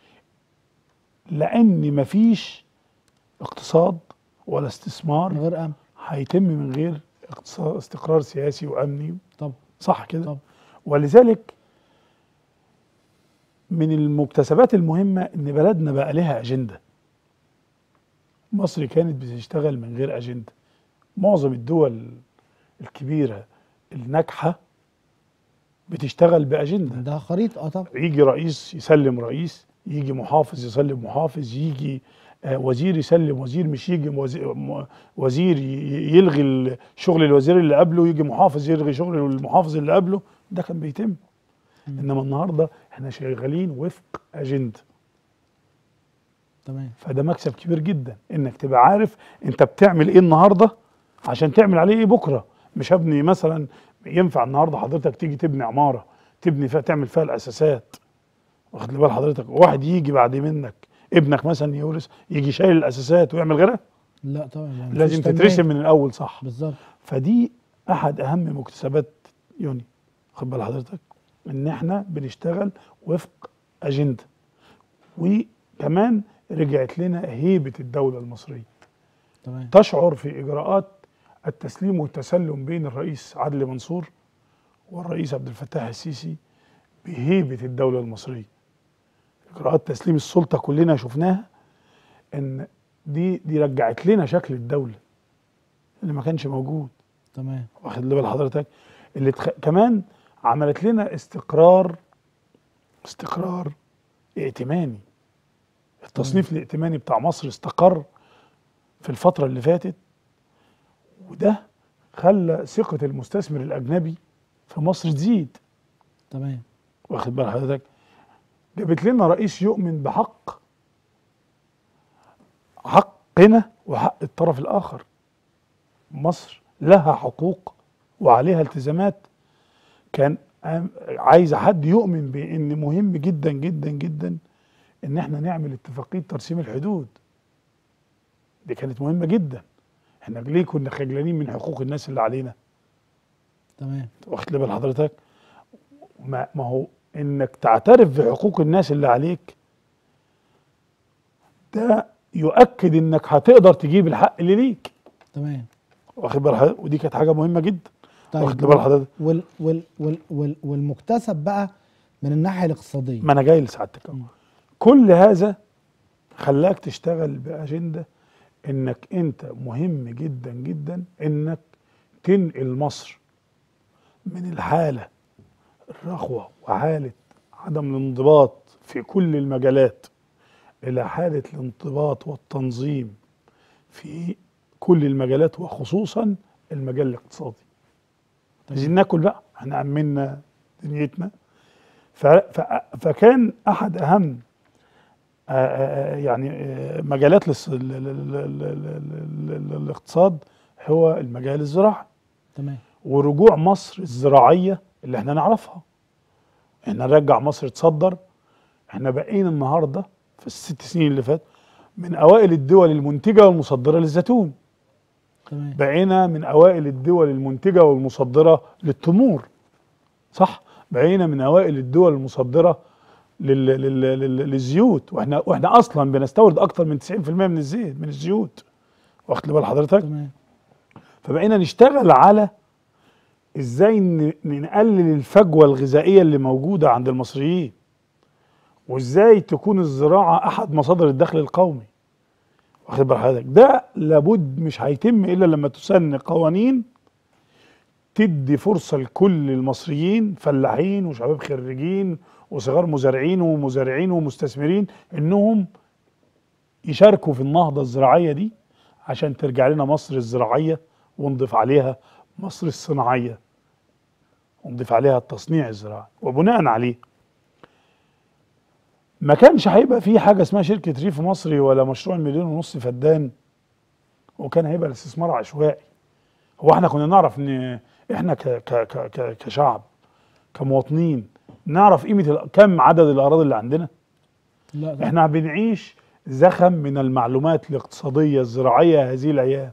لان مفيش اقتصاد ولا استثمار من غير امن هيتم من غير اقتصاد استقرار سياسي وامني طبعا صح كده طبعا ولذلك من المكتسبات المهمة إن بلدنا بقى لها أجندة مصر كانت بتشتغل من غير أجندة معظم الدول الكبيرة الناجحة بتشتغل بأجندة عندها خريطة اه طبعا يجي رئيس يسلم رئيس يجي محافظ يسلم محافظ يجي آه، وزير يسلم وزير مش يجي وزير, م- وزير ي- يلغي ال- شغل الوزير اللي قبله يجي محافظ يلغي شغل المحافظ اللي قبله ده كان بيتم انما النهارده احنا شغالين وفق اجنده تمام فده مكسب كبير جدا انك تبقى عارف انت بتعمل ايه النهارده عشان تعمل عليه ايه بكره مش هبني مثلا ينفع النهارده حضرتك تيجي تبني عماره تبني فيها تعمل فيها الاساسات واخد لي بال حضرتك واحد يجي بعد منك ابنك مثلا يورث يجي شايل الاساسات ويعمل غيرها لا طبعا يعني مفيش لازم تنمية. تترسم من الاول صح بالظبط فدي احد اهم مكتسبات يوني خد بال حضرتك ان احنا بنشتغل وفق اجنده وكمان رجعت لنا هيبه الدوله المصريه تمام تشعر في اجراءات التسليم والتسلم بين الرئيس عدلي منصور والرئيس عبد الفتاح السيسي بهيبه الدوله المصريه اجراءات تسليم السلطه كلنا شفناها ان دي دي رجعت لنا شكل الدوله اللي ما كانش موجود تمام واخد لي بال حضرتك اللي تخ... كمان عملت لنا استقرار استقرار ائتماني التصنيف الائتماني بتاع مصر استقر في الفترة اللي فاتت وده خلى ثقة المستثمر الأجنبي في مصر تزيد تمام واخد بال حضرتك جابت لنا رئيس يؤمن بحق حقنا وحق الطرف الآخر مصر لها حقوق وعليها التزامات كان عام- عايزة حد يؤمن بأن مهم جدا جدا جدا ان احنا نعمل اتفاقية ترسيم الحدود دي كانت مهمة جدا احنا ليه كنا خجلانين من حقوق الناس اللي علينا تمام واخد لي بال حضرتك ما, ما هو انك تعترف بحقوق الناس اللي عليك ده يؤكد انك هتقدر تجيب الحق اللي ليك تمام واخد بال حضرتك ودي كانت حاجه مهمه جدا طيب واخد بال حضرتك وال وال وال وال والمكتسب بقى من الناحية الاقتصادية ما انا جاي لسعادتك أهو. مم. كل هذا خلاك تشتغل باجنده انك انت مهم جدا جدا انك تنقل مصر من الحاله الرخوه وحاله عدم الانضباط في كل المجالات الى حاله الانضباط والتنظيم في كل المجالات وخصوصا المجال الاقتصادي عايزين ناكل بقى احنا امنا دنيتنا ف- ف- فكان احد اهم آه، آه، يعني آه، مجالات للص- ال- ال- ال- ال- ال- ال- ال- الاقتصاد هو المجال الزراعي تمام ورجوع مصر الزراعيه اللي احنا نعرفها احنا نرجع مصر تصدر احنا بقينا النهارده في الست سنين اللي فاتت من اوائل الدول المنتجه والمصدره للزيتون تمام بقينا من اوائل الدول المنتجه والمصدره للتمور صح بقينا من اوائل الدول المصدره لل... لل... لل... للزيوت واحنا واحنا اصلا بنستورد اكتر من 90% من الزيت من الزيوت واخد بال حضرتك تمام فبقينا نشتغل على ازاي ن- نقلل الفجوه الغذائيه اللي موجوده عند المصريين وازاي تكون الزراعه احد مصادر الدخل القومي واخد بال حضرتك ده لابد مش هيتم الا لما تسن قوانين تدي فرصه لكل المصريين فلاحين وشباب خريجين وصغار مزارعين ومزارعين ومستثمرين انهم يشاركوا في النهضه الزراعيه دي عشان ترجع لنا مصر الزراعيه ونضيف عليها مصر الصناعيه ونضيف عليها التصنيع الزراعي وبناء عليه ما كانش هيبقى في حاجه اسمها شركه ريف مصري ولا مشروع المليون ونص فدان وكان هيبقى الاستثمار عشوائي هو احنا كنا نعرف ان احنا ك ك ك ك كشعب كمواطنين نعرف قيمه ال- كم عدد الاراضي اللي عندنا لا ده احنا بنعيش زخم من المعلومات الاقتصاديه الزراعيه هذه الايام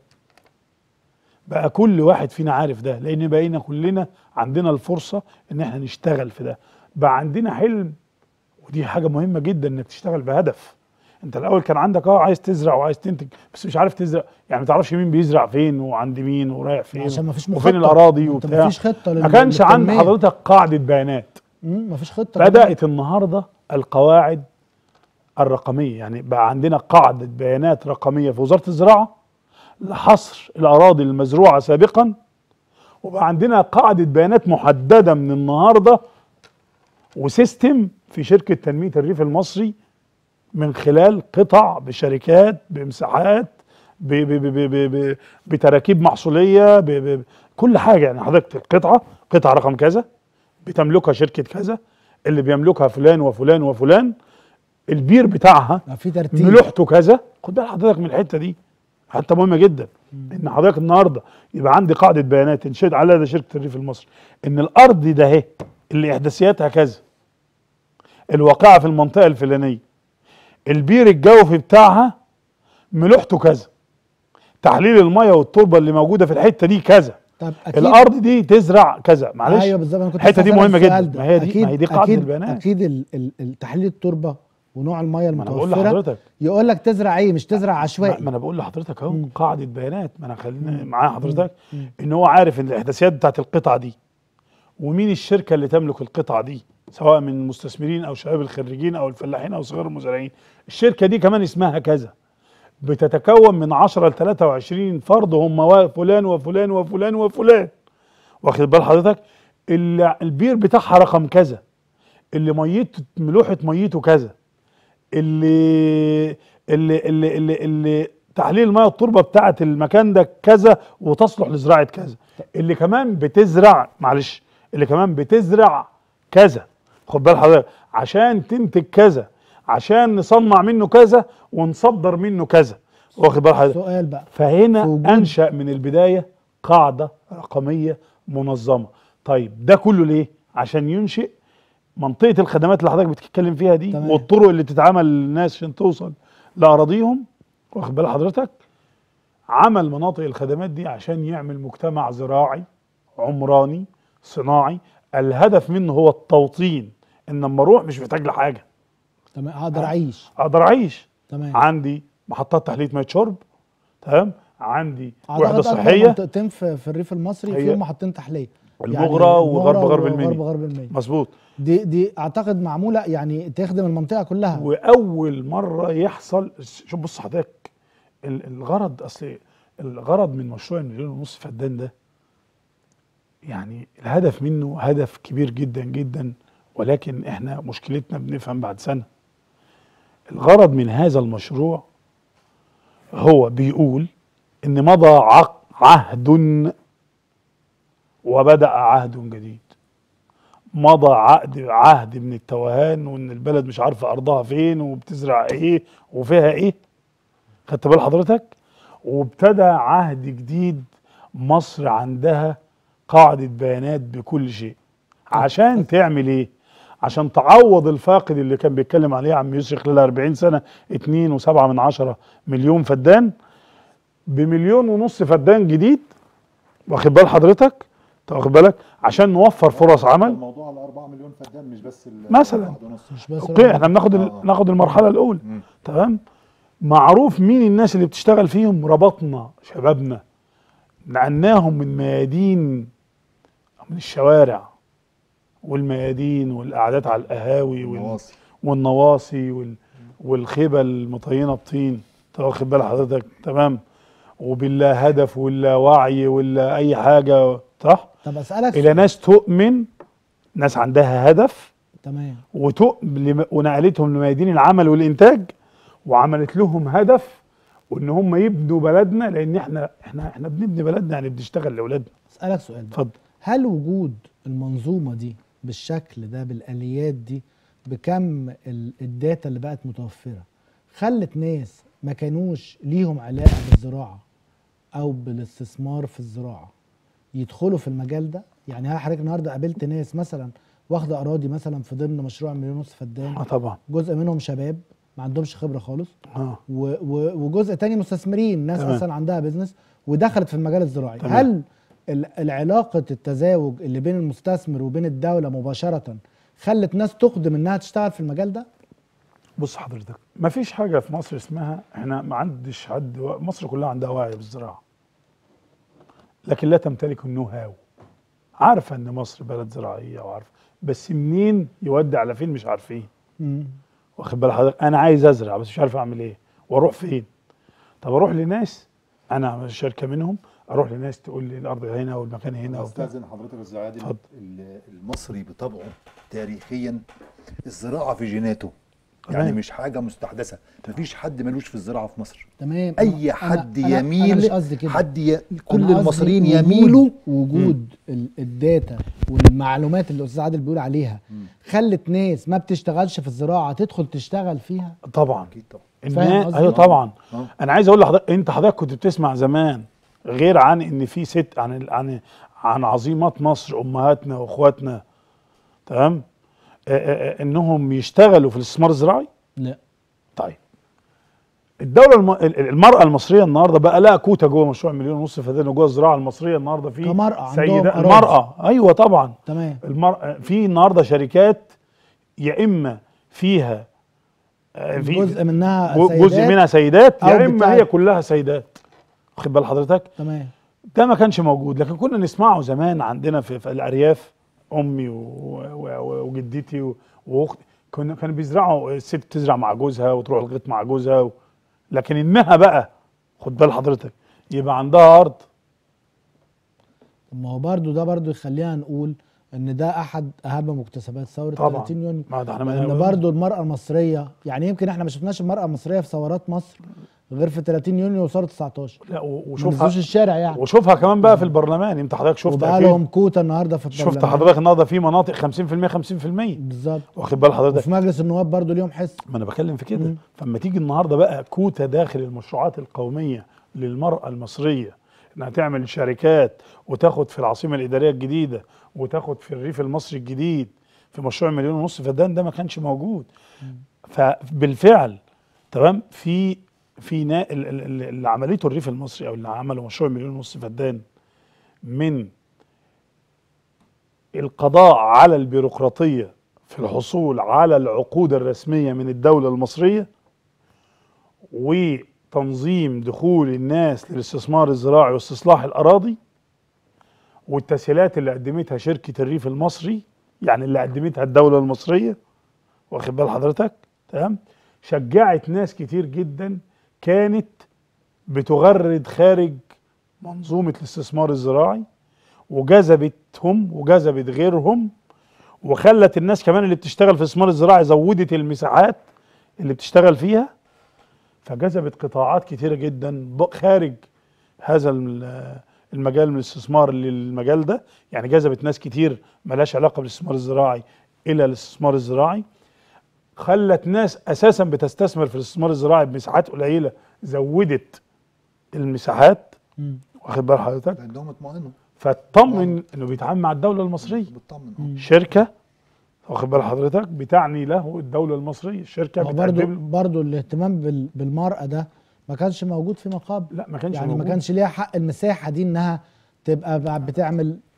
بقى كل واحد فينا عارف ده لان بقينا كلنا عندنا الفرصه ان احنا نشتغل في ده بقى عندنا حلم ودي حاجه مهمه جدا انك تشتغل بهدف انت الاول كان عندك اه عايز تزرع وعايز تنتج بس مش عارف تزرع يعني ما تعرفش مين بيزرع فين وعند مين ورايح فين عشان ما فيش وفين مخطط. الاراضي انت وبتاع مفيش خطه ما لل- كانش عند للتنمية. حضرتك قاعده بيانات مم، مفيش خطه بدأت النهارده القواعد الرقمية يعني بقى عندنا قاعدة بيانات رقمية في وزارة الزراعة لحصر الأراضي المزروعة سابقا وبقى عندنا قاعدة بيانات محددة من النهارده وسيستم في شركة تنمية الريف المصري من خلال قطع بشركات بمساحات ب ب ب ب ب ب بتراكيب محصولية ب ب كل حاجة يعني حضرتك القطعة قطعة رقم كذا بتملكها شركة كذا اللي بيملكها فلان وفلان وفلان البير بتاعها بقى في ترتيب ملوحته كذا خد بال حضرتك من الحته دي حتى مهمه جدا ان حضرتك النهارده يبقى عندي قاعده بيانات انشئت عليها ده شركه الريف المصري ان الارض ده اهي اللي احداثياتها كذا الواقعه في المنطقه الفلانيه البير الجوفي بتاعها ملوحته كذا تحليل الميه والتربه اللي موجوده في الحته دي كذا طب اكيد الارض دي تزرع كذا معلش ايوه بالظبط انا كنت الحته دي لسه مهمه هسألك السؤال جدا ده. ما هي دي أكيد ما هي دي قاعده أكيد البيانات اكيد ال- ال- ال- تحليل التربه ونوع الميه ما انا بقول المتوفره لحضرتك يقول لك تزرع ايه مش تزرع ما عشوائي ما انا بقول لحضرتك اهو مم. قاعده بيانات ما انا خلينا معايا حضرتك مم. ان هو عارف ان الاحداثيات بتاعت القطعه دي ومين الشركه اللي تملك القطعه دي سواء من المستثمرين او شباب الخريجين او الفلاحين او صغار المزارعين الشركه دي كمان اسمها كذا بتتكون من 10 ل 23 فرد هم وا- فلان وفلان وفلان وفلان واخد بال حضرتك اللي البير بتاعها رقم كذا اللي ميته ملوحه ميته كذا اللي اللي اللي اللي, اللي تحليل الميه التربه بتاعه المكان ده كذا وتصلح لزراعه كذا اللي كمان بتزرع معلش اللي كمان بتزرع كذا خد بال حضرتك عشان تنتج كذا عشان نصنع منه كذا ونصدر منه كذا واخد بال حضرتك سؤال بقى فهنا في وجود- انشا من البدايه قاعده رقميه منظمه طيب ده كله ليه عشان ينشئ منطقه الخدمات اللي حضرتك بتتكلم فيها دي تمام. والطرق اللي تتعمل للناس عشان توصل لاراضيهم واخد بال حضرتك عمل مناطق الخدمات دي عشان يعمل مجتمع زراعي عمراني صناعي الهدف منه هو التوطين ان لما اروح مش محتاج لحاجه تمام اقدر اعيش اقدر اعيش تمام عندي محطات تحليه ميه شرب تمام عندي وحده اعتقد اكبر صحيه منطقتين في, في الريف المصري هي فيهم محطتين تحليه المغرى وغرب غرب المنيا. غرب غرب المنيا مظبوط دي دي اعتقد معموله يعني تخدم المنطقه كلها واول مره يحصل شوف بص حضرتك ال- الغرض اصل الغرض من مشروع المليون ونص فدان ده يعني الهدف منه هدف كبير جدا جدا ولكن احنا مشكلتنا بنفهم بعد سنه الغرض من هذا المشروع هو بيقول ان مضى عق- عهد وبدأ عهد جديد مضى عقد عهد من التوهان وان البلد مش عارفه ارضها فين وبتزرع ايه وفيها ايه خدت بال حضرتك وابتدى عهد جديد مصر عندها قاعده بيانات بكل شيء عشان تعمل ايه عشان تعوض الفاقد اللي كان بيتكلم عليه عم يوسف خلال 40 سنه 2.7 من عشرة مليون فدان بمليون ونص فدان جديد واخد بال حضرتك انت واخد بالك عشان نوفر فرص عمل الموضوع على 4 مليون فدان مش بس ال- مثلاً. واحد ونص. مش بس اوكي احنا بناخد ال- آه. ناخد المرحله الاولى مم. تمام معروف مين الناس اللي بتشتغل فيهم ربطنا شبابنا نقلناهم من ميادين من الشوارع والميادين والقعدات على القهاوي وال... النواصي. والنواصي وال... والخيبه المطينه بطين أنت واخد بال حضرتك تمام وبلا هدف ولا وعي ولا اي حاجه صح طب اسالك الى ناس تؤمن ناس عندها هدف تمام وتؤ- ونقلتهم لميادين العمل والانتاج وعملت لهم هدف وان هم يبنوا بلدنا لان احنا احنا احنا بنبني بلدنا يعني بنشتغل لاولادنا اسالك سؤال بقى اتفضل هل وجود المنظومه دي بالشكل ده بالاليات دي بكم ال- الداتا اللي بقت متوفره خلت ناس ما كانوش ليهم علاقه بالزراعه او بالاستثمار في الزراعه يدخلوا في المجال ده يعني هل حضرتك النهارده قابلت ناس مثلا واخده اراضي مثلا في ضمن مشروع مليون ونص فدان اه طبعا جزء منهم شباب ما عندهمش خبره خالص اه و- و- وجزء تاني مستثمرين ناس تمام. اصلا عندها بيزنس ودخلت في المجال الزراعي تمام. هل ال- العلاقه التزاوج اللي بين المستثمر وبين الدوله مباشره خلت ناس تقدم انها تشتغل في المجال ده بص حضرتك ما فيش حاجه في مصر اسمها احنا ما عندش حد مصر كلها عندها وعي بالزراعه لكن لا تمتلك النو هاو عارفه ان مصر بلد زراعيه وعارفه بس منين يودي على فين مش عارفين واخد بال حضرتك انا عايز ازرع بس مش عارف اعمل ايه واروح فين طب اروح لناس انا شركه منهم اروح لناس تقول لي الارض هنا والمكان هنا وبتاع. استاذن حضرتك استاذ عادل اتفضل. ال- المصري بطبعه تاريخيا الزراعه في جيناته تمام. يعني مش حاجه مستحدثه مفيش حد ملوش في الزراعه في مصر تمام اي أنا- حد أنا- أنا يميل مش قصدي كده حد ي... أنا كل قصدي المصريين وجود- يميلوا وجود ال- الداتا والمعلومات اللي الاستاذ عادل بيقول عليها خلت ناس ما بتشتغلش في الزراعه تدخل تشتغل فيها طبعا اكيد طبعا فاهم الناس قصدي؟ ايوه طبعا آه. انا عايز اقول لحضرتك انت حضرتك كنت بتسمع زمان غير عن ان في ست عن عن عن عظيمات مصر امهاتنا واخواتنا تمام آه، آه، آه، انهم يشتغلوا في الاستثمار الزراعي لا طيب الدوله الم... ال- ال- المراه المصريه النهارده بقى لها كوتا جوه مشروع مليون ونص فدان وجوه الزراعه المصريه النهارده في كمرأة عندهم سيدات أراضي. المراه ايوه طبعا تمام المرأة في النهارده شركات يا اما فيها آه، في جزء منها جو- جزء سيدات منها سيدات أو يا اما بتاع- هي كلها سيدات واخد بال حضرتك تمام ده ما كانش موجود لكن كنا نسمعه زمان عندنا في, في الارياف امي و- و- و- وجدتي و- واختي كنا كانوا بيزرعوا الست تزرع مع جوزها وتروح الغيط مع جوزها و... لكن انها بقى خد بال حضرتك يبقى عندها ارض طب ما هو برضو ده برضو يخلينا نقول ان ده احد اهم مكتسبات ثوره طبعا 30 يونيو ما ده احنا لان ما برضو المراه المصريه يعني يمكن احنا ما شفناش المراه المصريه في ثورات مصر غير في 30 يونيو وثوره 19 لا و- ما وشوفها نزلوش الشارع يعني وشوفها كمان بقى في البرلمان انت حضرتك شفت وبقى أكيد. لهم كوتا النهارده في شفت البرلمان. حضرتك النهارده في مناطق 50% 50% بالظبط واخد بال حضرتك وفي مجلس النواب برضو ليهم حس ما انا بكلم في كده مم. فلما تيجي النهارده بقى كوتا داخل المشروعات القوميه للمراه المصريه انها تعمل شركات وتاخد في العاصمه الاداريه الجديده وتاخد في الريف المصري الجديد في مشروع مليون ونص فدان ده ما كانش موجود فبالفعل تمام في في نا ال- ال- ال- اللي عملته الريف المصري او اللي عمله مشروع مليون ونص فدان من القضاء على البيروقراطيه في الحصول على العقود الرسميه من الدوله المصريه وتنظيم دخول الناس للاستثمار الزراعي واستصلاح الاراضي والتسهيلات اللي قدمتها شركه الريف المصري يعني اللي قدمتها الدوله المصريه واخد بال حضرتك تمام شجعت ناس كتير جدا كانت بتغرد خارج منظومه الاستثمار الزراعي وجذبتهم وجذبت غيرهم وخلت الناس كمان اللي بتشتغل في الاستثمار الزراعي زودت المساحات اللي بتشتغل فيها فجذبت قطاعات كتيره جدا ب- خارج هذا ال- المجال من الاستثمار للمجال ده يعني جذبت ناس كتير ملهاش علاقه بالاستثمار الزراعي الى الاستثمار الزراعي خلت ناس اساسا بتستثمر في الاستثمار الزراعي بمساحات قليله زودت المساحات مم. واخد بال حضرتك لانهم اطمئنوا فاطمن انه بيتعامل مع الدوله المصريه بتطمن مم. شركه واخد بال حضرتك بتعني له الدوله المصريه الشركه هو برضو بتقدم برضو الاهتمام بال- بالمراه ده ما كانش موجود فيما قبل لا ما كانش يعني ما موجود. كانش ليها حق المساحه دي انها تبقى ب- بتعمل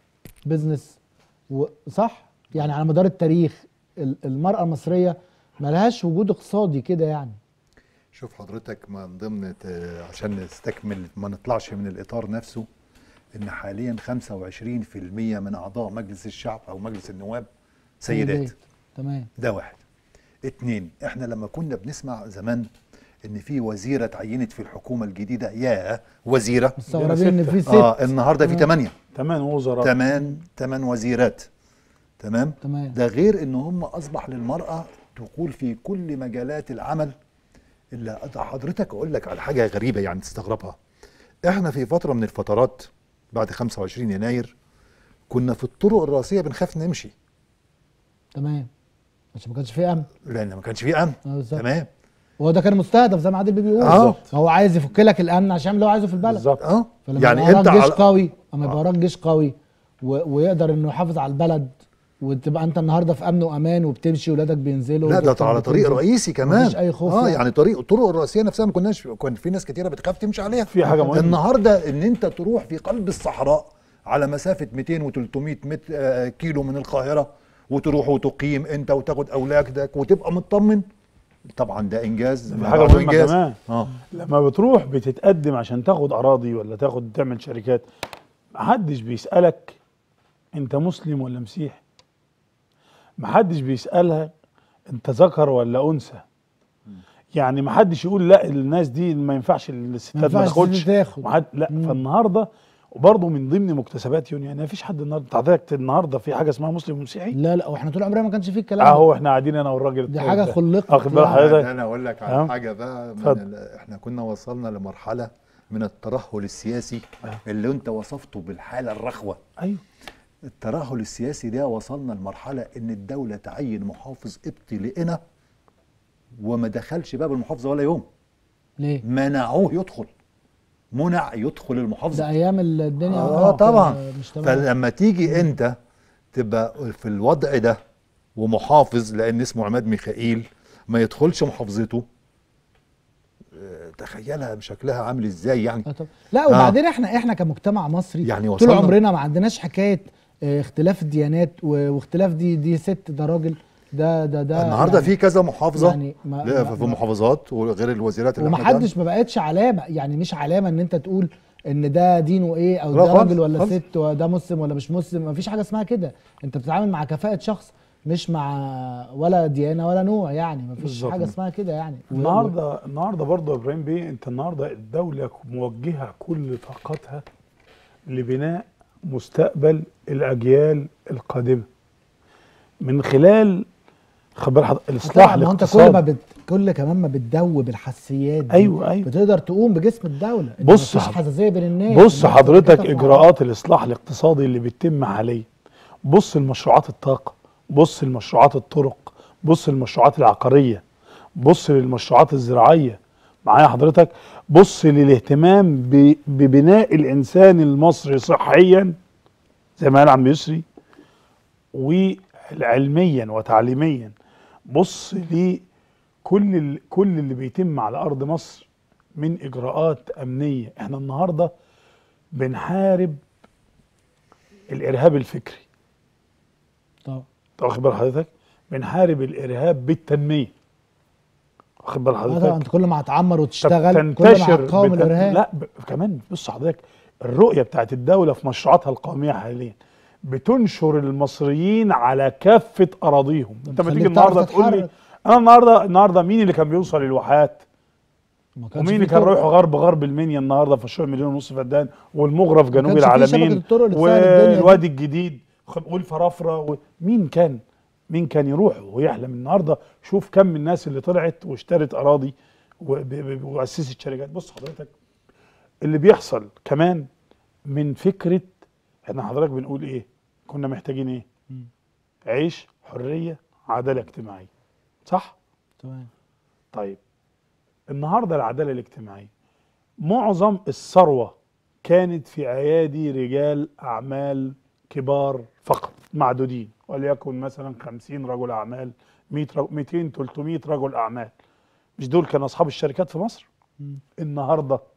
بزنس و- صح يعني على مدار التاريخ ال- المرأة المصرية ملهاش وجود اقتصادي كده يعني شوف حضرتك من ضمن ت- عشان نستكمل ما نطلعش من الاطار نفسه ان حاليا 25% من اعضاء مجلس الشعب او مجلس النواب سيدات تمام ده واحد اتنين احنا لما كنا بنسمع زمان ان في وزيره اتعينت في الحكومه الجديده يا وزيره مستغربين ان في ست اه النهارده في ثمانيه تمام وزراء ثمان ثمان وزيرات تمام تمام. ده غير ان هم اصبح للمراه دخول في كل مجالات العمل اللي حضرتك اقول لك على حاجه غريبه يعني تستغربها احنا في فتره من الفترات بعد 25 يناير كنا في الطرق الرئيسيه بنخاف نمشي تمام عشان ما كانش في امن لان ما كانش في امن آه، بالظبط. تمام وهو ده كان مستهدف زي ما عادل بيقول آه. هو عايز يفك لك الامن عشان يعمل اللي هو عايزه في البلد بالظبط اه فلما يعني يبقى انت وراك جيش على قوي اما يبقى وراك جيش قوي و... ويقدر انه يحافظ على البلد وتبقى انت النهارده في امن وامان وبتمشي ولادك بينزلوا لا ده وبتطلع على طريق بتنزل. رئيسي كمان مفيش اي خوف اه يعني. يعني طريق الطرق الرئيسيه نفسها ما كناش كان في ناس كتيره بتخاف تمشي عليها في حاجة مهمة. النهارده ان انت تروح في قلب الصحراء على مسافه 200 و300 متر آه، كيلو من القاهره وتروح وتقيم انت وتاخد اولادك وتبقى مطمن طبعا ده انجاز في ما حاجة بعده مهمة إنجاز. كمان. اه لما بتروح بتتقدم عشان تاخد اراضي ولا تاخد تعمل شركات محدش بيسالك انت مسلم ولا مسيحي محدش بيسالها انت ذكر ولا انثى يعني محدش يقول لا الناس دي ما ينفعش الستات ما ينفعش تاخدش تاخد. محد لا فالنهارده وبرضه من ضمن مكتسبات يونيو يعني ما فيش حد النهارده حضرتك النهارده في حاجه اسمها مسلم ومسيحي لا لا واحنا طول عمرنا ما كانش فيه الكلام ده اهو احنا قاعدين انا والراجل دي الطيب حاجه ده. خلقت واخد بال يعني. حضرتك انا اقول لك آه. على حاجه بقى من اتفضل. ال- احنا كنا وصلنا لمرحله من الترهل السياسي اللي انت وصفته بالحاله الرخوه ايوه الترهل السياسي ده وصلنا لمرحلة إن الدولة تعين محافظ قبطي لقنا وما دخلش باب المحافظة ولا يوم ليه منعوه يدخل منع يدخل ده المحافظة ايام الدنيا اه كانت طبعا مش تمام فلما تيجي انت تبقى في الوضع ده ومحافظ لان اسمه عماد ميخائيل ما يدخلش محافظته آه، تخيلها شكلها عامل ازاي يعني آه طبعا. لا وبعدين احنا احنا كمجتمع مصري يعني طول وصلنا- عمرنا ما عندناش حكايه آه، اختلاف الديانات و- واختلاف دي دي ست ده راجل ده ده ده النهارده يعني في كذا محافظه يعني ما- لا ما- في ما- محافظات وغير الوزيرات اللي احنا ومحدش ما بقتش علامه يعني مش علامه ان انت تقول ان ده دينه ايه او لا ده خالص، راجل ولا خالص. ست وده مسلم ولا مش مسلم ما فيش حاجه اسمها كده انت بتتعامل مع كفاءه شخص مش مع ولا ديانه ولا نوع يعني ما فيش بالظبط. حاجه اسمها كده يعني و- النهارده النهارده برضه يا ابراهيم بيه انت النهارده الدوله موجهه كل طاقتها لبناء مستقبل الاجيال القادمه من خلال خبر حض... الاصلاح طبعا ما هو انت كل ما الاقتصادي بت... كل كمان ما بتدوب الحساسيات دي أيوة، أيوة. بتقدر تقوم بجسم الدوله إن بص مفيش حض- حساسيه بين الناس بص الناس حضرتك بتتفق مع بعض. اجراءات الاصلاح الاقتصادي اللي بتتم حاليا بص المشروعات الطاقه بص المشروعات الطرق بص المشروعات العقاريه بص للمشروعات الزراعيه معايا حضرتك بص للاهتمام ب- ببناء الانسان المصري صحيا زي ما قال عم يسري وعلميا وتعليميا بص لكل ال- كل اللي بيتم على ارض مصر من اجراءات امنيه احنا النهارده بنحارب الارهاب الفكري طبعا أنت واخد بال حضرتك بنحارب الارهاب بالتنميه واخد بال آه طبعا حضرتك انت كل ما هتعمر وتشتغل كل تنتشر ما هتقاوم بت- الارهاب لا ب... كمان بص حضرتك الرؤيه بتاعت الدوله في مشروعاتها القوميه حاليا بتنشر المصريين على كافه اراضيهم انت ما بتخليك تيجي تعرف النهارده تقول لي تتحرك. انا النهارده النهارده مين اللي كان بيوصل الواحات ما كانش ومين في اللي كان طرق. رايح غرب غرب المنيا النهارده في مشروع مليون ونص فدان والمغرب جنوب كانش في العالمين شبكة الطرق اللي تسهل الدنيا دي. والوادي الجديد خ- والفرافره و... مين كان مين كان يروح ويحلم النهارده شوف كم من الناس اللي طلعت واشترت اراضي و- ب- ب- واسست شركات بص حضرتك اللي بيحصل كمان من فكره احنا حضرتك بنقول ايه كنا محتاجين ايه عيش حريه عداله اجتماعيه صح تمام طيب النهارده العداله الاجتماعيه معظم الثروه كانت في ايادي رجال اعمال كبار فقط معدودين وليكن مثلا 50 رجل اعمال 100 رجل 200 300 رجل اعمال مش دول كانوا اصحاب الشركات في مصر النهارده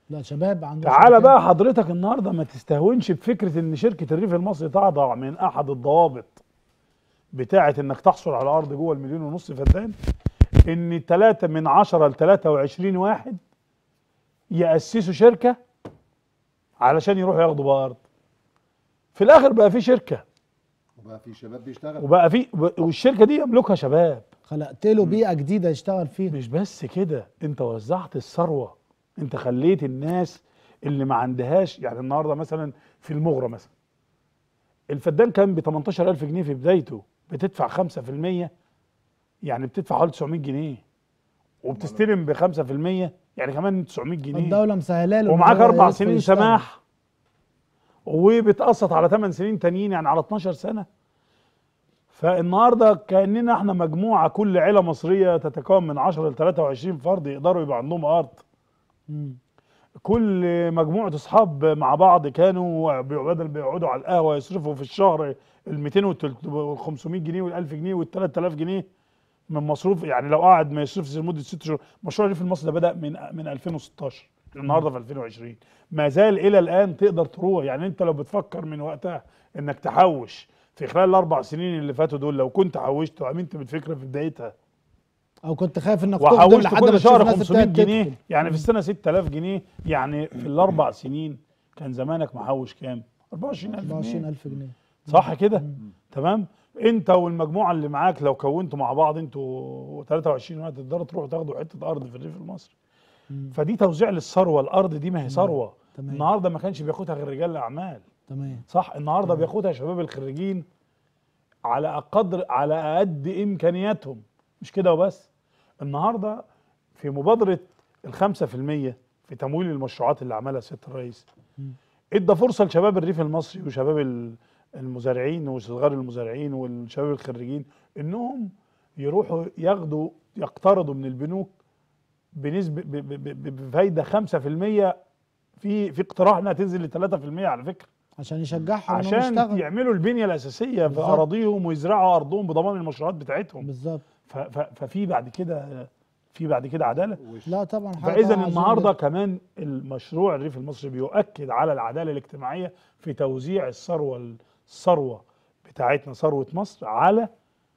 لا شباب عندهم تعالى شركات. بقى حضرتك النهارده ما تستهونش بفكره ان شركه الريف المصري تضع من احد الضوابط بتاعه انك تحصل على ارض جوه المليون ونص فدان ان 3 من 10 ل 23 واحد ياسسوا شركه علشان يروحوا ياخدوا بقى ارض في الاخر بقى في شركه وبقى في شباب بيشتغل وبقى في والشركه دي يملكها شباب خلقت له بيئه جديده يشتغل فيها مش بس كده انت وزعت الثروه انت خليت الناس اللي ما عندهاش يعني النهارده مثلا في المغرة مثلا الفدان كان ب 18000 جنيه في بدايته بتدفع 5% يعني بتدفع حوالي 900 جنيه وبتستلم ب 5% يعني كمان 900 جنيه الدوله مسهله له إن ومعاك هو اربع يدخل سنين يشتغل. سماح وبتقسط على 8 سنين تانيين يعني على 12 سنه فالنهارده كاننا احنا مجموعه كل عيله مصريه تتكون من 10 ل 23 فرد يقدروا يبقى عندهم ارض مم. كل مجموعه اصحاب مع بعض كانوا بي- بدل بيقعدوا على القهوه يصرفوا في الشهر ال 200 وال 500 جنيه وال 1000 جنيه وال 3000 جنيه من مصروف يعني لو قعد ما يصرفش لمده ست شهور مشروع الريف المصري ده بدا من من 2016 النهارده في 2020 ما زال الى الان تقدر تروح يعني انت لو بتفكر من وقتها انك تحوش في خلال الاربع سنين اللي فاتوا دول لو كنت حوشت وامنت بالفكره في بدايتها او كنت خايف انك تقدم وحوشت لحد ما كل تشوف شهر ناس 500 ابتدت جنيه تدخل. يعني في السنه 6000 جنيه يعني في الاربع سنين كان زمانك محوش كام 24000 جنيه 24000 جنيه صح كده تمام انت والمجموعه اللي معاك لو كونتوا مع بعض انتوا 23 واحد تقدروا تروحوا تاخدوا حته ارض في الريف المصري مم. فدي توزيع للثروه الارض دي ما هي ثروه تمام. النهارده ما كانش بياخدها غير رجال الاعمال تمام صح النهارده بياخدها شباب الخريجين على قدر على قد امكانياتهم مش كده وبس النهارده في مبادره الخمسة في المية في تمويل المشروعات اللي عملها سياده الرئيس ادى فرصه لشباب الريف المصري وشباب ال- المزارعين وصغار المزارعين والشباب الخريجين انهم يروحوا ياخدوا يقترضوا من البنوك بنسبه ب- ب- ب- بفايده 5% في في اقتراح انها تنزل ل 3% على فكره عشان يشجعهم انهم عشان يشتغلوا يعملوا البنيه الاساسيه في بالظبط. اراضيهم ويزرعوا ارضهم بضمان المشروعات بتاعتهم بالظبط ف- ف- ففي بعد كده في بعد كده عداله لا طبعا حاجة فاذا طبعاً النهارده عظيمة كمان المشروع الريف المصري بيؤكد على العداله الاجتماعيه في توزيع الثروه الثروه بتاعتنا ثروه مصر على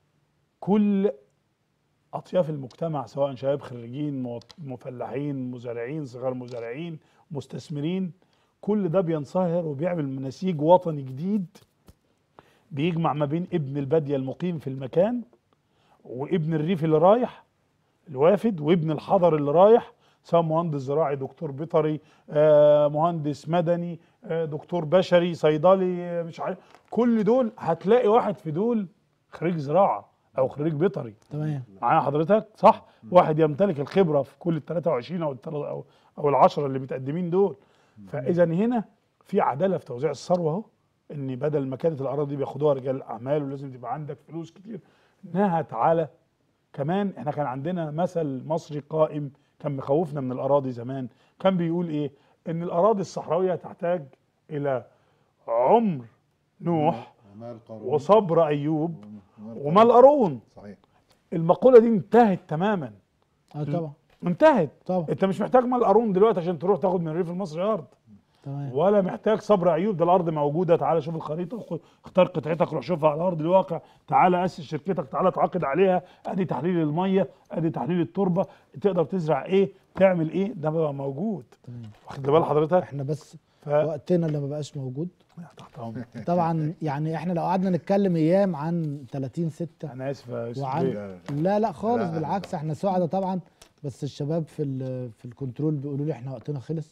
كل اطياف المجتمع سواء شباب خريجين موط- مفلحين مزارعين صغار مزارعين مستثمرين كل ده بينصهر وبيعمل نسيج وطني جديد بيجمع ما بين ابن الباديه المقيم في المكان وابن الريف اللي رايح الوافد وابن الحضر اللي رايح سواء مهندس زراعي دكتور بيطري آه، مهندس مدني آه، دكتور بشري صيدلي آه، مش عارف كل دول هتلاقي واحد في دول خريج زراعه او خريج بيطري تمام معايا حضرتك صح واحد يمتلك الخبره في كل ال 23 او ال او او ال 10 اللي متقدمين دول فاذا هنا في عداله في توزيع الثروه اهو ان بدل ما كانت الاراضي دي بياخدوها رجال الاعمال ولازم تبقى عندك فلوس كتير نهت على كمان احنا كان عندنا مثل مصري قائم كان مخوفنا من الاراضي زمان كان بيقول ايه ان الاراضي الصحراويه تحتاج الى عمر نوح ومال قارون وصبر ايوب ومال ومال قارون صحيح المقوله دي انتهت تماما اه طبعا انتهت طبعا انت مش محتاج مال قارون دلوقتي عشان تروح تاخد من الريف المصري ارض تمام ولا محتاج صبر ايوب ده الارض موجوده تعالى شوف الخريطه خ- اختار قطعتك روح شوفها على ارض الواقع تعالى اسس شركتك تعالى تعاقد عليها ادي تحليل الميه ادي تحليل التربه تقدر تزرع ايه تعمل ايه ده بقى موجود تمام واخد بال حضرتك احنا بس ف وقتنا اللي ما بقاش موجود تحت أمرك. طبعا يعني احنا لو قعدنا نتكلم ايام عن 30 6 انا اسف يا يوسف وعن بيه. لا لا خالص لا، لا، بالعكس احنا سعداء طبعا بس الشباب في ال- في الكنترول بيقولوا لي احنا وقتنا خلص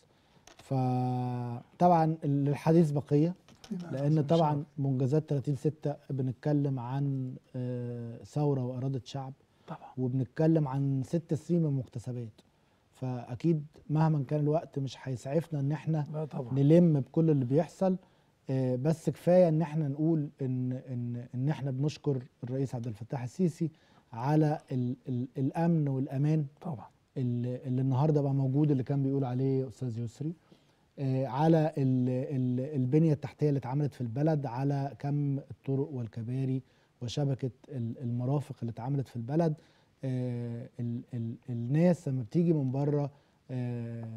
فطبعا الحديث بقيه لان طبعا منجزات 30 6 بنتكلم عن آه، ثوره واراده شعب طبعا وبنتكلم عن ست سنين من مكتسبات فاكيد مهما كان الوقت مش هيسعفنا ان احنا لا طبعا نلم بكل اللي بيحصل آه، بس كفايه ان احنا نقول ان ان ان احنا بنشكر الرئيس عبد الفتاح السيسي على ال ال الامن والامان طبعا اللي, اللي النهارده بقى موجود اللي كان بيقول عليه استاذ يسري آه، على ال ال البنيه التحتيه اللي اتعملت في البلد على كم الطرق والكباري وشبكه ال- المرافق اللي اتعملت في البلد آه، ال ال الناس لما بتيجي من بره آه،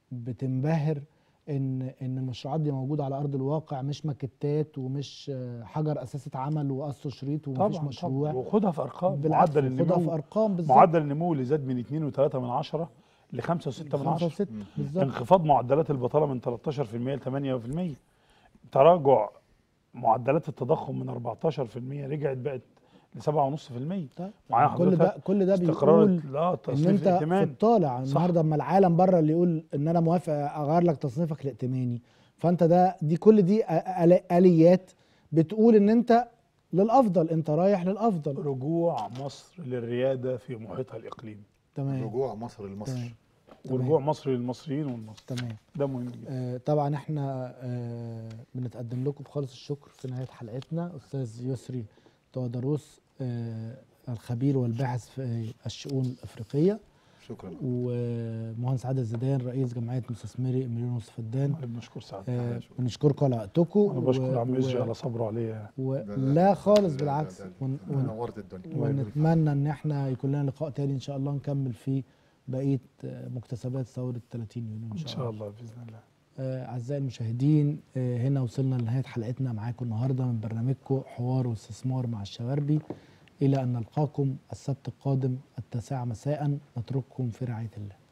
بتنبهر ان ان المشروعات دي موجوده على ارض الواقع مش ماكيتات ومش آه، حجر اساس اتعمل وقص شريط ومفيش طبعا مشروع طبعا وخدها في ارقام بالعكس معدل خدها في النمو ارقام بالظبط معدل النمو اللي زاد من 2.3 من عشرة ل 5.6 من خمسة عشرة وستة بالظبط انخفاض معدلات البطاله من 13% ل 8% تراجع معدلات التضخم من 14% رجعت بقت ل 7.5% طيب. معايا كل ده حضرتك كل ده استقرار بيقول لا ان تصنيف انت في الائتمان الطالع النهارده اما العالم بره اللي يقول ان انا موافق اغير لك تصنيفك الائتماني فانت ده دي كل دي آ- آل- اليات بتقول ان انت للافضل انت رايح للافضل رجوع مصر للرياده في محيطها الاقليمي تمام رجوع مصر لمصر تمام ورجوع مصر للمصريين والمصر تمام ده مهم جدا آه طبعا احنا آه بنتقدم لكم بخالص الشكر في نهايه حلقتنا استاذ يسري تودروس آه الخبير والباحث في الشؤون الافريقيه شكرا ومهندس عادل زيدان رئيس جمعيه مستثمري مليون ونصف فدان احنا بنشكر سعادتك آه بنشكركم على وقتكم انا بشكر و- عم و- يسري على صبره عليا و... ده- ده- لا خالص ده- بالعكس ده- ده- ون... ده ون... نورت الدنيا الله يبارك فيك. ونتمنى ان احنا يكون لنا لقاء تاني ان شاء الله نكمل فيه بقيه آه، مكتسبات ثوره 30 يونيو ان شاء الله باذن الله آه، أعزائي المشاهدين آه، هنا وصلنا لنهاية حلقتنا معاكم النهاردة من برنامجكم حوار واستثمار مع الشواربي إلى أن نلقاكم السبت القادم التاسعة مساء نترككم في رعاية الله